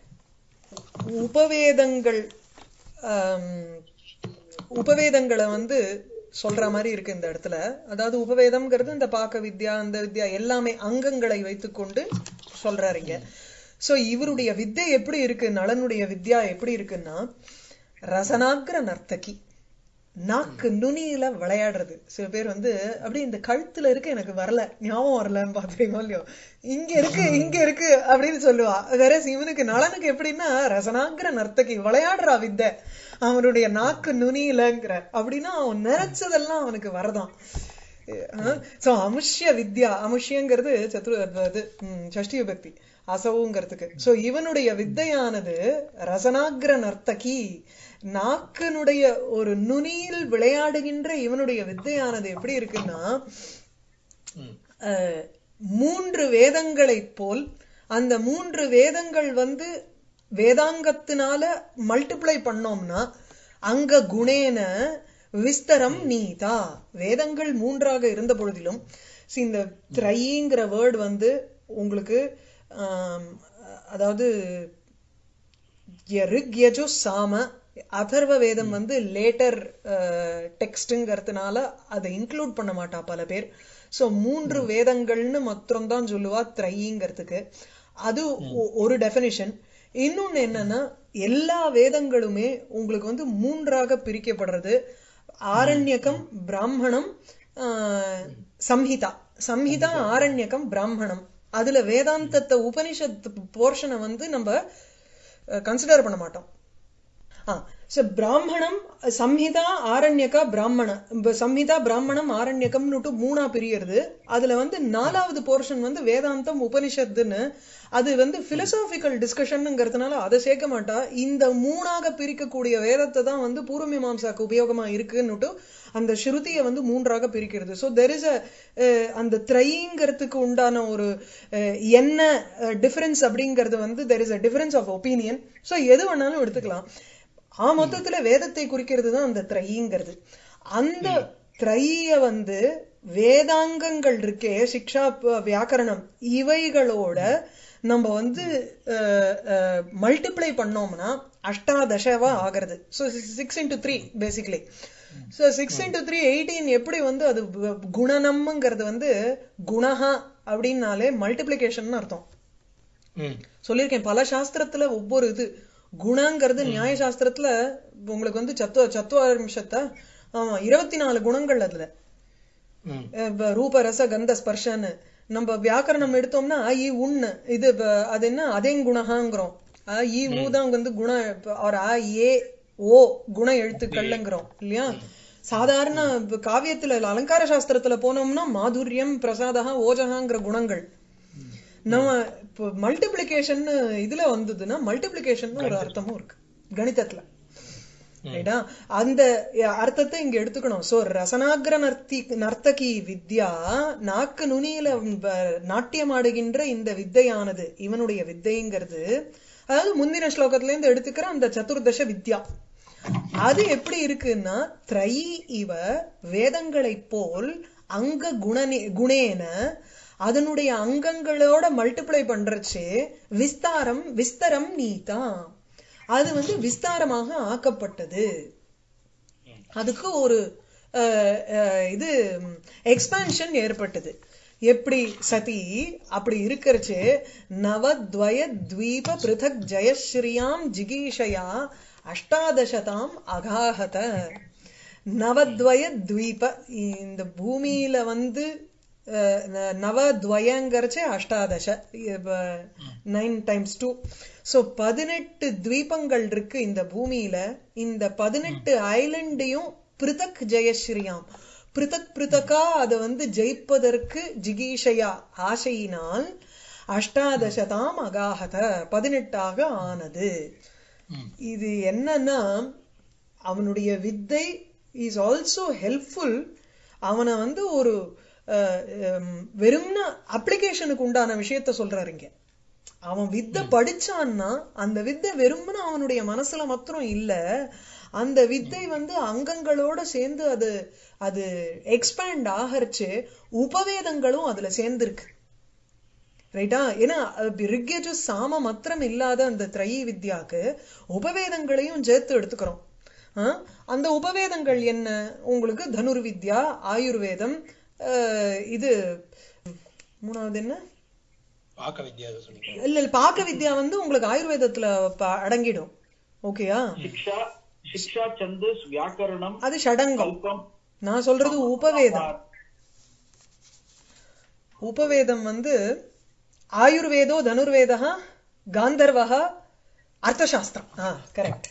உபவேதங்கள் ஆம், உபவேதங்களை வந்து சொல்ற மாதிரி இருக்கு இந்த இடத்துல அதாவது உபவேதம்ங்கிறது இந்த பாக்க வித்யா அந்த வித்யா எல்லாமே அங்கங்களை வைத்துக்கொண்டு சொல்றாருங்க சோ இவருடைய வித்தை எப்படி இருக்கு நளனுடைய வித்யா எப்படி இருக்குன்னா ரசனாகிர நர்த்தகி நாக்கு நுனியில விளையாடுறது சில பேர் வந்து அப்படியே இந்த கழுத்துல இருக்கு எனக்கு வரல ஞாபகம் வரலன்னு பாத்துறீங்க இல்லையோ இங்க இருக்கு இங்க இருக்கு அப்படின்னு சொல்லுவா வேற இவனுக்கு நலனுக்கு எப்படின்னா ரசனாங்கிற நர்த்தகி விளையாடுறா வித்தை அவனுடைய நாக்கு நுனியிலங்கிற அப்படின்னா அவன் நினைச்சதெல்லாம் அவனுக்கு வரதான் சோ அமுஷ்ய வித்யா அமுஷ்யங்கிறது சத்ரு இது ம், ஷஷ்டி விபக்தி அசவுங்கிறதுக்கு சோ இவனுடைய வித்தையானது ரசனாகிர நர்த்தகி நாக்கினுடைய ஒரு நுனியில் விளையாடுகின்ற இவனுடைய வித்தையானது எப்படி இருக்குன்னா ம். அஹ், மூன்று வேதங்களைப் போல் அந்த மூன்று வேதங்கள் வந்து வேதாங்கத்தினால மல்டிப்ளை பண்ணோம்னா அங்க குணேன விஸ்தரம் நீதா வேதங்கள் மூன்றாக இருந்த பொழுதிலும் see, இந்த த்ரைங்கிற வேர்ட் வந்து உங்களுக்கு ஆம், அதாவது ய- ரிக் யஜு சாம அதர்வ வேதம் வந்து லேட்டர் டெக்ஸ்ட்ங்கிறதுனால அதை இன்க்ளூட் பண்ண மாட்டா பல பேர் சோ மூன்று வேதங்கள்னு மாத்திரம் தான் சொல்லுவா த்ரைங்கிறதுக்கு அது ஒ- ஒரு டெஃபினிஷன் இன்னொன்னு என்னன்னா எல்லா வேதங்களுமே உங்களுக்கு வந்து மூன்றாக பிரிக்கப்படுறது ஆரண்யகம் பிராமணம் ஆஹ், சம்ஹிதா சம்ஹிதா ஆரண்யகம் பிராமணம் அதுல வேதாந்தத்தை உபனிஷத் போர்ஷனை வந்து நம்ம கன்சிடர் பண்ண மாட்டோம் ஆ சோ பிராமணம் சம்ஹிதா ஆரண்யகா பிராமண இப்ப சம்ஹிதா பிராமணம் ஆரண்யகம்னுட்டு மூணா பிரியறது அதுல வந்து நாலாவது போர்ஷன் வந்து வேதாந்தம் உபனிஷத்துன்னு அது வந்து பிலசாபிக்கல் டிஸ்கஷனுங்கிறதுனால அதை சேர்க்க மாட்டா இந்த மூணாக பிரிக்கக்கூடிய வேதத்தை தான் வந்து பூர்வ மீமாம்சாக்கு உபயோகமா இருக்குன்னுட்டு அந்த ஸ்ருதியை வந்து மூன்றாக பிரிக்கிறது ஸோ தெர் இஸ் அ அந்த த்ரைங்கிறதுக்கு உண்டான ஒரு அஹ், என்ன டிஃபரன்ஸ் அப்படிங்கிறது வந்து there is a difference of opinion so எது வேணாலும் எடுத்துக்கலாம் ஆ மொத்தத்துல வேதத்தை குறிக்கிறது தான் அந்த த்ரைங்கிறது அந்த த்ரைய வந்து வேதாங்கங்கள் இருக்கே சிக்ஷா ப- வியாக்கரணம் இவைகளோட நம்ம வந்து மல்டிப்ளை பண்ணோம்னா அஷ்டாதசவா ஆகிறது so six into three basically so six into three eighteen எப்படி வந்து அது கு- குணனம்ங்கிறது வந்து குணஹா அப்படின்னாலே மல்டிப்ளிகேஷன் அர்த்தம் ம் சொல்லியிருக்கேன் பல சாஸ்திரத்துல ஒவ்வொரு இது குணங்கிறது நியாய சாஸ்திரத்துல உங்களுக்கு வந்து சத்துவ சத்துவாம்சத்தை ஆமா இருபத்தி நாலு குணங்கள் அதுல ம் அஹ் ப- ரூப ரச கந்த ஸ்பர்ஷன்னு நம்ம வியாக்கரணம் எடுத்தோம்னா அ, இ உண்ணு இது ப- அது என்ன அதே குணஹாங்கிறோம் அ, இ ஊ தான் வந்து குண ஒரு அ ஏ ஓ குண எழுத்துக்கள்ங்கிறோம் இல்லையா சாதாரண இப்ப காவியத்துல இல்ல அலங்கார சாஸ்திரத்துல போனோம்னா மாதுரியம் பிரசாதா ஓஜகாங்கிற குணங்கள் நம்ம இப்போ மல்டிப்ளிகேஷன் இதுல வந்ததுன்னா மல்டிப்ளிகேஷன் ஒரு அர்த்தமும் இருக்கு கணிதத்துல ரைட்டா அந்த அர்த்தத்தை இங்க எடுத்துக்கணும் சோ ரசனாகிர நர்த்தி நர்த்தகி வித்யா நாக்கு நுனியில வ- நாட்டியமாடுகின்ற இந்த வித்தையானது இவனுடைய வித்தைங்கிறது அதாவது முந்தின ஸ்லோகத்துல இருந்து எடுத்துக்கிற அந்த சதுர்தச வித்யா அது எப்படி இருக்குன்னா த்ரை இவ வேதங்களைப் போல் அங்க குணனே குணேன அதனுடைய அங்கங்களோட மல்டிப்ளை பண்றச்சு விஸ்தாரம் விஸ்தரம் நீதா அது வந்து விஸ்தாரமாக ஆக்கப்பட்டது அதுக்கு ஒரு அஹ், அஹ், இது எக்ஸ்பான்ஷன் ஏற்பட்டது எப்படி சதி அப்படி இருக்கிறச்சு நவத்வய த்வீப பிருதக் ஜெயஸ்ரீயாம் ஜிகீஷயா அஷ்டாதசதாம் அகாஹத நவத்வய த்வீப இந்த பூமியில வந்து அஹ், ந- நவத்வயங்கிறச்சு அஷ்டாதச நைன் டைம்ஸ் டூ சோ பதினெட்டு த்வீபங்கள் இருக்கு இந்த பூமியில இந்த பதினெட்டு ஐலண்டையும் பிருதக் ஜெயஸ்ரீயாம் பிருதக் பிருதக்கா அதை வந்து ஜெயிப்பதற்கு ஜிகீஷயா ஆசையினால் அஷ்டாதசதாம் அகாஹத பதினெட்டாக ஆனது இது என்னன்னா அவனுடைய வித்தை இஸ் ஆல்சோ ஹெல்ப்ஃபுல் அவனை வந்து ஒரு அஹ், ஹம், வெறும்னா அப்ளிகேஷனுக்கு உண்டான விஷயத்த சொல்றாரு இங்க அவன் வித்தை படிச்சான்னா அந்த வித்தை வெறும்னா அவனுடைய மனசுல மாத்திரம் இல்ல அந்த வித்தை வந்து அங்கங்களோட சேர்ந்து அது அது எக்ஸ்பேண்ட் ஆகரிச்சு உபவேதங்களும் அதுல சேர்ந்திருக்கு ரைட்டா ஏன்னா ரிக்யஜு சாம மாத்திரம் இல்லாத அந்த திரையி வித்யாக்கு உபவேதங்களையும் சேர்த்து எடுத்துக்கிறோம் ஆ? அந்த உபவேதங்கள் என்ன உங்களுக்கு தனுர்வித்யா ஆயுர்வேதம் அஹ், இது மூணாவது என்ன பாக்க வித்யா சொன்னீங்க இல்ல இல்ல பாக்க வித்யா வந்து உங்களுக்கு ஆயுர்வேதத்துல ப- அடங்கிடும் ஓகேயா சிக்ஷா சிக்ஷா சந்தஸ் வியாக்கரணம் அது ஷடங்கம் கல்பம் நான் சொல்றது உபவேதம் உபவேதம் வந்து ஆயுர்வேதோ தனுர்வேதா காந்தர்வா அர்த்தசாஸ்திரம் ஆ கரெக்ட்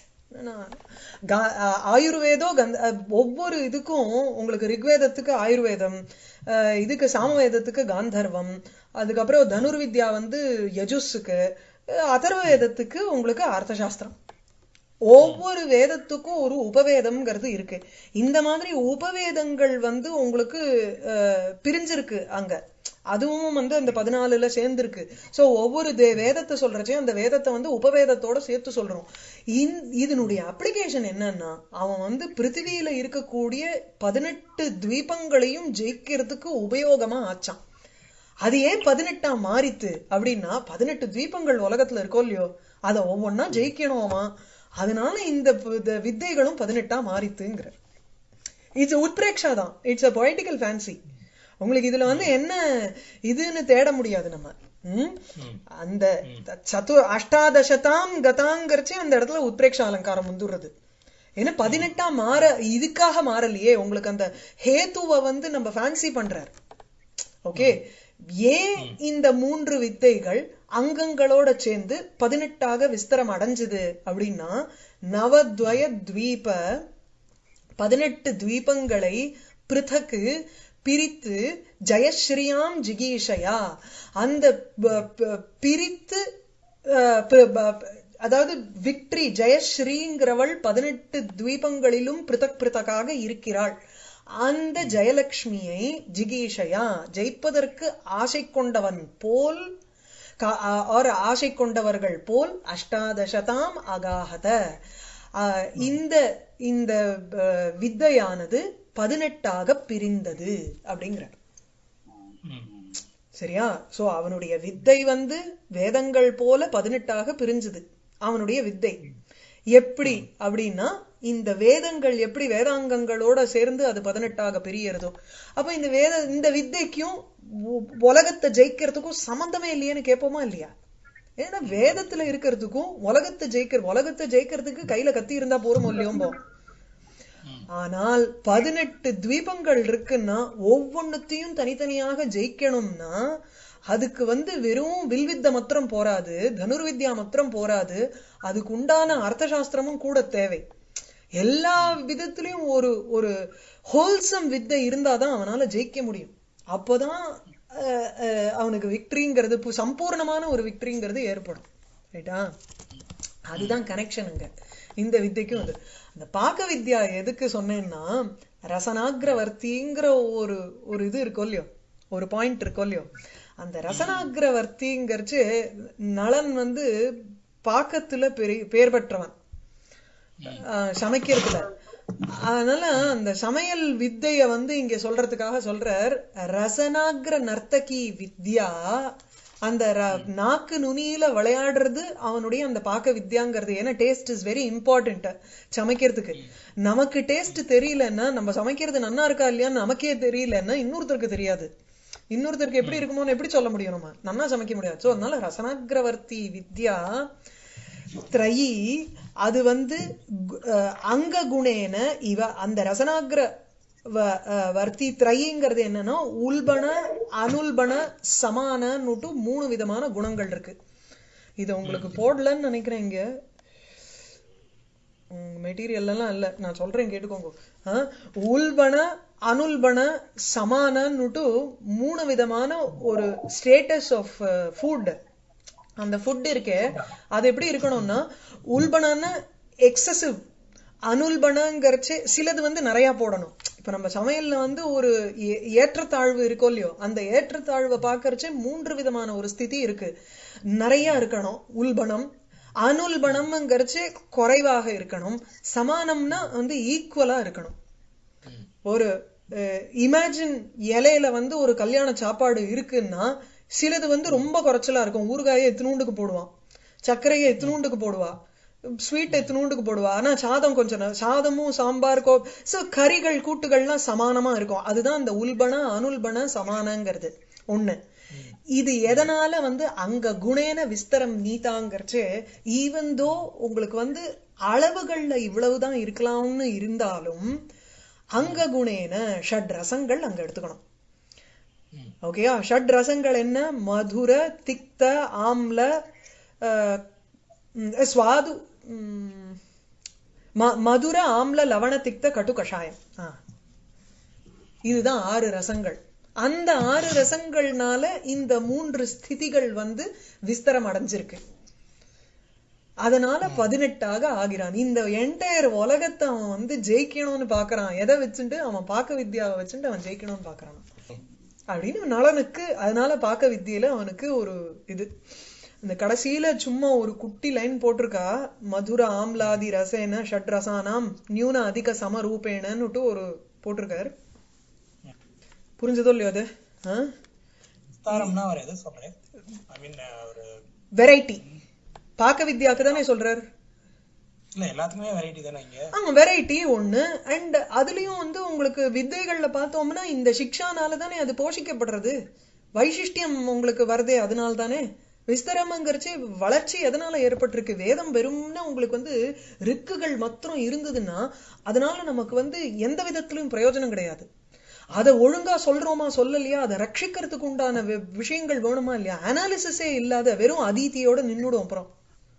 ஆயுர்வேதோ கந்த அஹ், ஒவ்வொரு இதுக்கும் உங்களுக்கு ரிக்வேதத்துக்கு ஆயுர்வேதம் அஹ், இதுக்கு சாமவேதத்துக்கு காந்தர்வம் அதுக்கப்புறம் தனுர்வித்யா வந்து யஜுஸுக்கு அஹ், அதர்வவேதத்துக்கு உங்களுக்கு அர்த்தசாஸ்திரம் ஒவ்வொரு வேதத்துக்கும் ஒரு உபவேதம்ங்கிறது இருக்கு இந்த மாதிரி உபவேதங்கள் வந்து உங்களுக்கு அஹ், பிரிஞ்சிருக்கு அங்க அதுவும் வந்து அந்த பதினாலுல சேர்ந்திருக்கு சோ ஒவ்வொரு தே- வேதத்தை சொல்றச்சே அந்த வேதத்தை வந்து உபவேதத்தோட சேர்த்து சொல்றோம் இந்- இதனுடைய அப்ளிகேஷன் என்னன்னா அவன் வந்து பிருத்திவியில இருக்கக்கூடிய பதினெட்டு துவீபங்களையும் ஜெயிக்கிறதுக்கு உபயோகமா ஆச்சான் அது ஏன் பதினெட்டா மாறித்து அப்படின்னா பதினெட்டு தீபங்கள் உலகத்துல இருக்கோ இல்லையோ அதை ஒவ்வொன்னா ஜெயிக்கணும் அவன் அதனால இந்த ப- இந்த வித்தைகளும் பதினெட்டா மாறித்துங்கிறார் இட்ஸ் உத்பிரேக்ஷா தான் இட்ஸ் அ பொய்டிக்கல் ஃபேன்சி உங்களுக்கு இதுல வந்து என்ன இதுன்னு தேட முடியாது நம்ம ம்? அந்த சத்து அஷ்டாதசதாம் கதாங்கிறச்சே அந்த இடத்துல உத்பிரேக்ஷ அலங்காரம் வந்துடுறது ஏன்னா பதினெட்டா மாற இதுக்காக மாறலையே உங்களுக்கு அந்த ஹேத்துவை வந்து நம்ம ஃபேன்சி பண்றார் ஓகே ஏன் இந்த மூன்று வித்தைகள் அங்கங்களோட சேர்ந்து பதினெட்டாக விஸ்தரம் அடைஞ்சது அப்படின்னா நவத்வய துவீப பதினெட்டு துவீபங்களை பிருத்தக்கு பிரித்து ஜெயஸ்ரீயாம் ஜிகீஷயா அந்த ப- ப- பிரித்து அஹ், ப- ப- அதாவது விக்ட்ரி ஜெயஸ்ரீங்கிறவள் பதினெட்டு துவீபங்களிலும் பிருத்தக் பிருத்தக்காக இருக்கிறாள் அந்த ஜெயலக்ஷ்மியை ஜிகீஷயா ஜெயிப்பதற்கு ஆசை கொண்டவன் போல் கா- ஆ- ஆர் ஆசை கொண்டவர்கள் போல் அஷ்டாதசதாம் அகாஹத ஆ, இந்த இந்த அஹ், வித்தையானது பதினெட்டாக பிரிந்தது அப்படிங்கிறார் சரியா சோ அவனுடைய வித்தை வந்து வேதங்கள் போல பதினெட்டாக பிரிஞ்சுது அவனுடைய வித்தை எப்படி அப்படின்னா இந்த வேதங்கள் எப்படி வேதாங்கங்களோட சேர்ந்து அது பதினெட்டாக பிரியறதோ அப்ப இந்த வேத இந்த வித்தைக்கும் உ- உலகத்தை ஜெயிக்கிறதுக்கும் சம்பந்தமே இல்லையேன்னு கேட்போமா இல்லையா ஏன்னா வேதத்துல இருக்கிறதுக்கும் உலகத்தை ஜெயிக்கிற உலகத்தை ஜெயிக்கிறதுக்கு கையில கத்தி இருந்தா போறோம் இல்லையோம்போ ஆனால் பதினெட்டு தீபங்கள் இருக்குன்னா ஒவ்வொன்னுத்தையும் தனித்தனியாக ஜெயிக்கணும்னா அதுக்கு வந்து வெறும் வில்வித்த மாத்திரம் போராது தனுர்வித்யா மாத்திரம் போராது அதுக்கு உண்டான அர்த்தசாஸ்திரமும் கூட தேவை எல்லா விதத்திலையும் ஒரு ஒரு ஹோல்சம் வித்தை இருந்தாதான் அவனால ஜெயிக்க முடியும் அப்போதான் அஹ், அஹ், அவனுக்கு விக்டரிங்கிறது பு- சம்பூர்ணமான ஒரு விக்டரிங்கிறது ஏற்படும் ரைட்டா அதுதான் கனெக்ஷனுங்க இந்த வித்தைக்கும் அது அந்த பாக்க வித்யா எதுக்கு சொன்னேன்னா ரசனாகிரவர்த்திங்கிற ஒரு ஒரு இது இருக்கோ இல்லையோ ஒரு பாயிண்ட் இருக்கோ இல்லையோ அந்த ரசனாகிரவர்த்திங்கிறச்சு நளன் வந்து பாக்கத்துல பெரிய பேர் பெற்றவன் ஆஹ் சமைக்கிறதுல அதனால அந்த சமையல் வித்தைய வந்து இங்க சொல்றதுக்காக சொல்றார் ரசனாகிர நர்த்தகி வித்யா அந்த ர- நாக்கு நுனியில விளையாடுறது அவனுடைய அந்த பாக்க வித்யாங்கிறது ஏன்னா டேஸ்ட் இஸ் வெரி இம்பார்ட்டன்ட் சமைக்கிறதுக்கு நமக்கு டேஸ்ட் தெரியலன்னா நம்ம சமைக்கிறது நன்னா இருக்கா இல்லையான்னு நமக்கே தெரியலன்னா இன்னொருத்தருக்கு தெரியாது இன்னொருத்தருக்கு எப்படி இருக்குமோன்னு எப்படி சொல்ல முடியும் நம்ம நன்னா சமைக்க முடியாது சோ அதனால ரசனாகிரவர்த்தி வித்யா திரயி அது வந்து கு- அஹ், அங்க குணேன இவ அந்த ரசனாகிர வ- அஹ், வர்த்தி திரைங்கிறது என்னன்னா உல்பன அனுல்பன சமானன்னுட்டு மூணு விதமான குணங்கள் இருக்கு இது உங்களுக்கு போடலன்னு நினைக்கிறேன் இங்க மெட்டீரியல் எல்லாம் இல்ல நான் சொல்றேன் கேட்டுக்கோங்க ஆ, உல்பன அனுல்பன சமானன்னுட்டு மூணு விதமான ஒரு ஸ்டேட்டஸ் ஆஃப் ஃபுட் அந்த ஃபுட் இருக்கே அது எப்படி இருக்கணும்னா உல்பனான எக்ஸசிவ் அனுல்பனங்கிறச்சு சிலது வந்து நிறைய போடணும் இப்ப நம்ம சமையல்ல வந்து ஒரு ஏ- ஏற்றத்தாழ்வு இருக்கோ இல்லையோ அந்த ஏற்றத்தாழ்வை பார்க்கறச்சே மூன்று விதமான ஒரு ஸ்திதி இருக்கு நிறைய இருக்கணும் உல்பனம் அனுல்பனம்ங்கிறச்சு குறைவாக இருக்கணும் சமானம்னா வந்து ஈக்குவலா இருக்கணும் ஒரு இமேஜின் இலையில வந்து ஒரு கல்யாண சாப்பாடு இருக்குன்னா சிலது வந்து ரொம்ப குறைச்சலா இருக்கும் ஊறுகாயை எத்தினூண்டுக்கு போடுவான் சர்க்கரையை எத்தினூண்டுக்கு போடுவா ஸ்வீட் எத்தினூண்டுக்கு போடுவா ஆனா சாதம் கொஞ்சம் ந- சாதமும் சாம்பார் கோ சோ கறிகள் கூட்டுகள்லாம் சமானமா இருக்கும் அதுதான் அந்த உல்பன அனுல்பன சமானங்கிறது ஒண்ணு இது எதனால வந்து அங்க குணேன விஸ்தரம் நீதாங்கிறச்சு ஈவன் தோ உங்களுக்கு வந்து அளவுகள்ல இவ்வளவுதான் இருக்கலாம்னு இருந்தாலும் அங்க குணேன ஷட் ரசங்கள் அங்க எடுத்துக்கணும் ம். ஓகேயா ஷட் ரசங்கள் என்ன மதுர திக்த ஆம்ல அஹ், ம், ஸ்வாது ம், ம- மதுர ஆம்ல லவண திக்த கட்டு கஷாயம் ஆ. இதுதான் ஆறு ரசங்கள் அந்த ஆறு ரசங்கள்னால இந்த மூன்று ஸ்திதிகள் வந்து விஸ்தரம் அடைஞ்சிருக்கு அதனால பதினெட்டாக ஆகிறான் இந்த என்டையர் உலகத்தை அவன் வந்து ஜெயிக்கணும்னு பாக்குறான் எதை வச்சுட்டு அவன் பாக்க வித்யாவை வச்சுட்டு அவன் ஜெயிக்கணும்னு பாக்குறான் அப்படின்னு நலனுக்கு அதனால பாக்க வித்தியில அவனுக்கு ஒரு இது இந்த கடைசியில சும்மா ஒரு குட்டி லைன் போட்டிருக்கா மதுர ஆம்லாதி ரசேன ஷட் ரசானாம் நியூன அதிக சமரூபேனன்னுட்டு ஒரு போட்டிருக்காரு புரிஞ்சதோ இல்லையோ அது விஸ்தாரம்னா அவர் எதை சொல்றேன் ஐ மீன் ஒரு வெரைட்டி பாக்க வித்யாக்கு தானே சொல்றாரு இல்ல எல்லாத்துக்குமே வெரைட்டி தானே இங்க ஆமா வெரைட்டி ஒண்ணு அண்ட் அதுலயும் வந்து உங்களுக்கு வித்தைகள்ல பார்த்தோம்னா இந்த சிக்ஷானால தானே அது போஷிக்கப்படுறது வைசிஷ்டியம் உங்களுக்கு வருதே அதனால தானே விஸ்தரம்ங்கிறச்சு வளர்ச்சி எதனால ஏற்பட்டிருக்கு வேதம் வெறும்னா உங்களுக்கு வந்து ரிக்குகள் மாத்திரம் இருந்ததுன்னா அதனால நமக்கு வந்து எந்த விதத்திலும் பிரயோஜனம் கிடையாது அதை ஒழுங்கா சொல்றோமா சொல்லலையா அதை ரட்சிக்கிறதுக்கு உண்டான வி- விஷயங்கள் வேணுமா இல்லையா அனாலிசிஸே இல்லாத வெறும் அதீதியோட நின்னுடும் அப்புறம்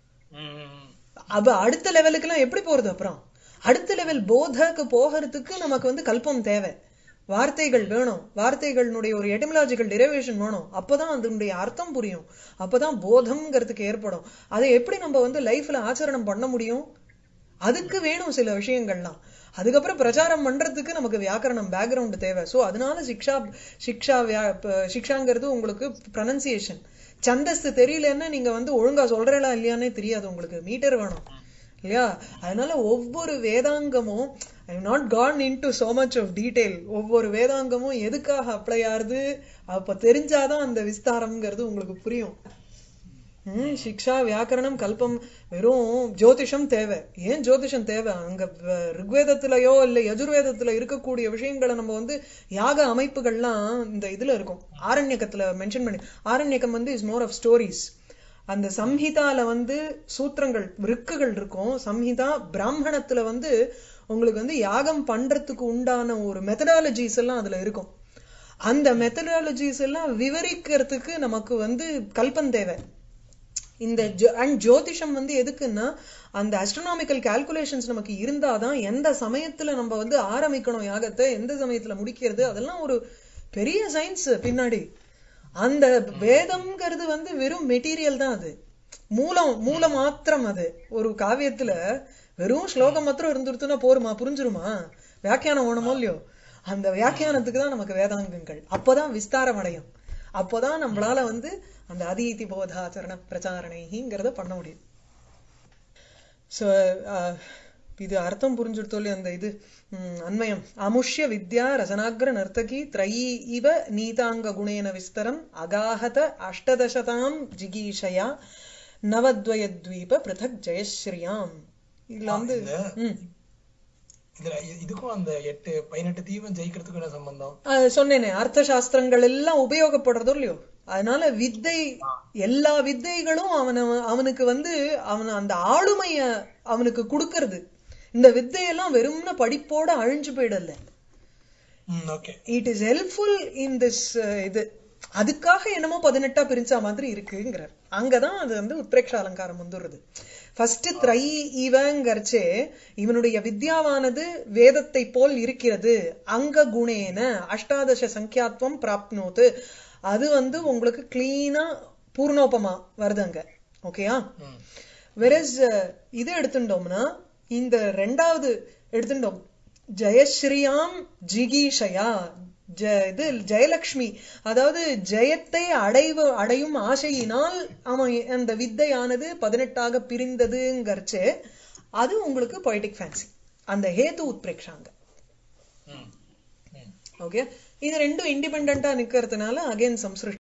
ம். அப்ப அடுத்த லெவலுக்கு எல்லாம் எப்படி போறது அப்புறம் அடுத்த லெவல் போதக்கு போகிறதுக்கு நமக்கு வந்து கல்பம் தேவை வார்த்தைகள் வேணும் வார்த்தைகளினுடைய ஒரு எட்டிமலாஜிக்கல் டெரிவேஷன் வேணும் அப்பதான் அதனுடைய அர்த்தம் புரியும் அப்பதான் போதம்ங்கிறதுக்கு ஏற்படும் அதை எப்படி நம்ம வந்து லைஃப்ல ஆச்சரணம் பண்ண முடியும் அதுக்கு வேணும் சில விஷயங்கள்லாம் அதுக்கப்புறம் பிரச்சாரம் பண்றதுக்கு நமக்கு வியாக்கரணம் பேக்ரவுண்ட் தேவை சோ அதனால சிக்ஷா சிக்ஷா வியா- ப- சிக்ஷாங்கிறது உங்களுக்கு ப்ரனன்சியேஷன் சந்தஸ்து தெரியலன்னா நீங்க வந்து ஒழுங்கா சொல்றீங்களா இல்லையானே தெரியாது உங்களுக்கு மீட்டர் வேணும் இல்லையா அதனால ஒவ்வொரு வேதாங்கமும் I not gone in to so much of detail ஒவ்வொரு வேதாங்கமும் எதுக்காக அப்ளை ஆகுது அப்ப தெரிஞ்சாதான் அந்த விஸ்தாரம்ங்கிறது உங்களுக்கு புரியும் ம், சிக்ஷா வியாக்கரணம் கல்பம் வெறும் ஜோதிஷம் தேவை ஏன் ஜோதிஷம் தேவை அங்க வ- ரிக்வேதத்திலயோ இல்ல யஜுர்வேதத்துல இருக்கக்கூடிய விஷயங்களை நம்ம வந்து யாக அமைப்புகள்லாம் இந்த இதுல இருக்கும் ஆரண்யக்கத்துல மென்ஷன் பண்ணி ஆரண்யக்கம் வந்து இஸ் மோர் ஆஃப் ஸ்டோரிஸ் அந்த சம்ஹிதால வந்து சூத்திரங்கள் ரிக்குகள் இருக்கும் சம்ஹிதா பிராமணத்துல வந்து உங்களுக்கு வந்து யாகம் பண்றதுக்கு உண்டான ஒரு மெத்தடாலஜிஸ் எல்லாம் அதுல இருக்கும் அந்த மெத்தடாலஜிஸ் எல்லாம் விவரிக்கிறதுக்கு நமக்கு வந்து கல்பம் தேவை இந்த அண்ட் ஜோதிஷம் வந்து எதுக்குன்னா அந்த அஸ்ட்ரோனாமிக்கல் கால்குலேஷன்ஸ் நமக்கு இருந்தாதான் எந்த சமயத்துல நம்ம வந்து ஆரம்பிக்கணும் யாகத்தை எந்த சமயத்துல முடிக்கிறது அதெல்லாம் ஒரு பெரிய சயின்ஸ் பின்னாடி அந்த வேதம்ங்கிறது வந்து வெறும் மெட்டீரியல் தான் அது மூலம் மூல மாத்திரம் அது ஒரு காவியத்துல வெறும் ஸ்லோகம் மாத்திரம் இருந்துருத்துனா போருமா புரிஞ்சிருமா வியாக்கியானம் ஓணுமோ இல்லையோ அந்த வியாக்கியானத்துக்கு தான் நமக்கு வேதாங்கங்கள் அப்போதான் விஸ்தாரம் அடையும் அப்போதான் நம்மளால வந்து அந்த அதீதி போதாச்சரண பிரச்சாரணைங்கிறத பண்ண முடியும் சோ இது அர்த்தம் புரிஞ்சுடுத்தோ இல்லையா அந்த இது ம், அன்வயம் அமுஷ்ய வித்யா ரசனாக்ர நர்த்தகி த்ரயி இவ நீதாங்க குணேன விஸ்தரம் அகாஹத அஷ்டதசதாம் ஜிகீஷயா நவத்வயத்வீப பிருதக் ஜெயஸ்ரீயாம் இதுல வந்து இந்த- ம் இதுல இ- இதுக்கும் அந்த எட்டு பதினெட்டு தீபம் ஜெயிக்கிறதுக்கும் என்ன சம்பந்தம் அது சொன்னேனே அர்த்த சாஸ்திரங்கள் எல்லாம் உபயோகப்படுறதோ இல்லையோ அதனால வித்தை எல்லா வித்தைகளும் அவன அவனுக்கு வந்து அவன் அந்த ஆளுமைய அவனுக்கு கொடுக்கறது இந்த வித்தையெல்லாம் வெறும்ன படிப்போட அழிஞ்சு போயிடல hmm okay it is helpful in this இது அதுக்காக என்னமோ பதினெட்டா பிரிச்சா மாதிரி இருக்குங்கிறார் அங்கதான் அது வந்து உத்ரேக்ஷ அலங்காரம் வந்துடுறது ஃபர்ஸ்ட் த்ரை இவங்கர்ச்சே இவனுடைய வித்யாவானது வேதத்தை போல் இருக்கிறது அங்க குணேன அஷ்டாதச சங்கியாத்வம் பிராப்னோத்து அது வந்து உங்களுக்கு கிளீனா பூர்ணோபமா வருது அங்க ஓகேயா ம் வெரஸ் இது எடுத்துட்டோம்னா இந்த ரெண்டாவது எடுத்துட்டோம் ஜெயஸ்ரீயாம் ஜிகீஷயா ஜ இது ஜெயலக்ஷ்மி அதாவது ஜெயத்தை அடைவு அடையும் ஆசையினால் அவன் அந்த வித்தையானது பதினெட்டாக பிரிந்ததுங்கிறச்சு அது உங்களுக்கு பொய்டிக் ஃபேன்சி அந்த ஹேது உத்பிரேக்ஷாங்க ம் ம் ஓகே இது ரெண்டும் இண்டிபெண்டா நிக்கிறதுனால அகைன் சம்ஸ்ருஷ்டி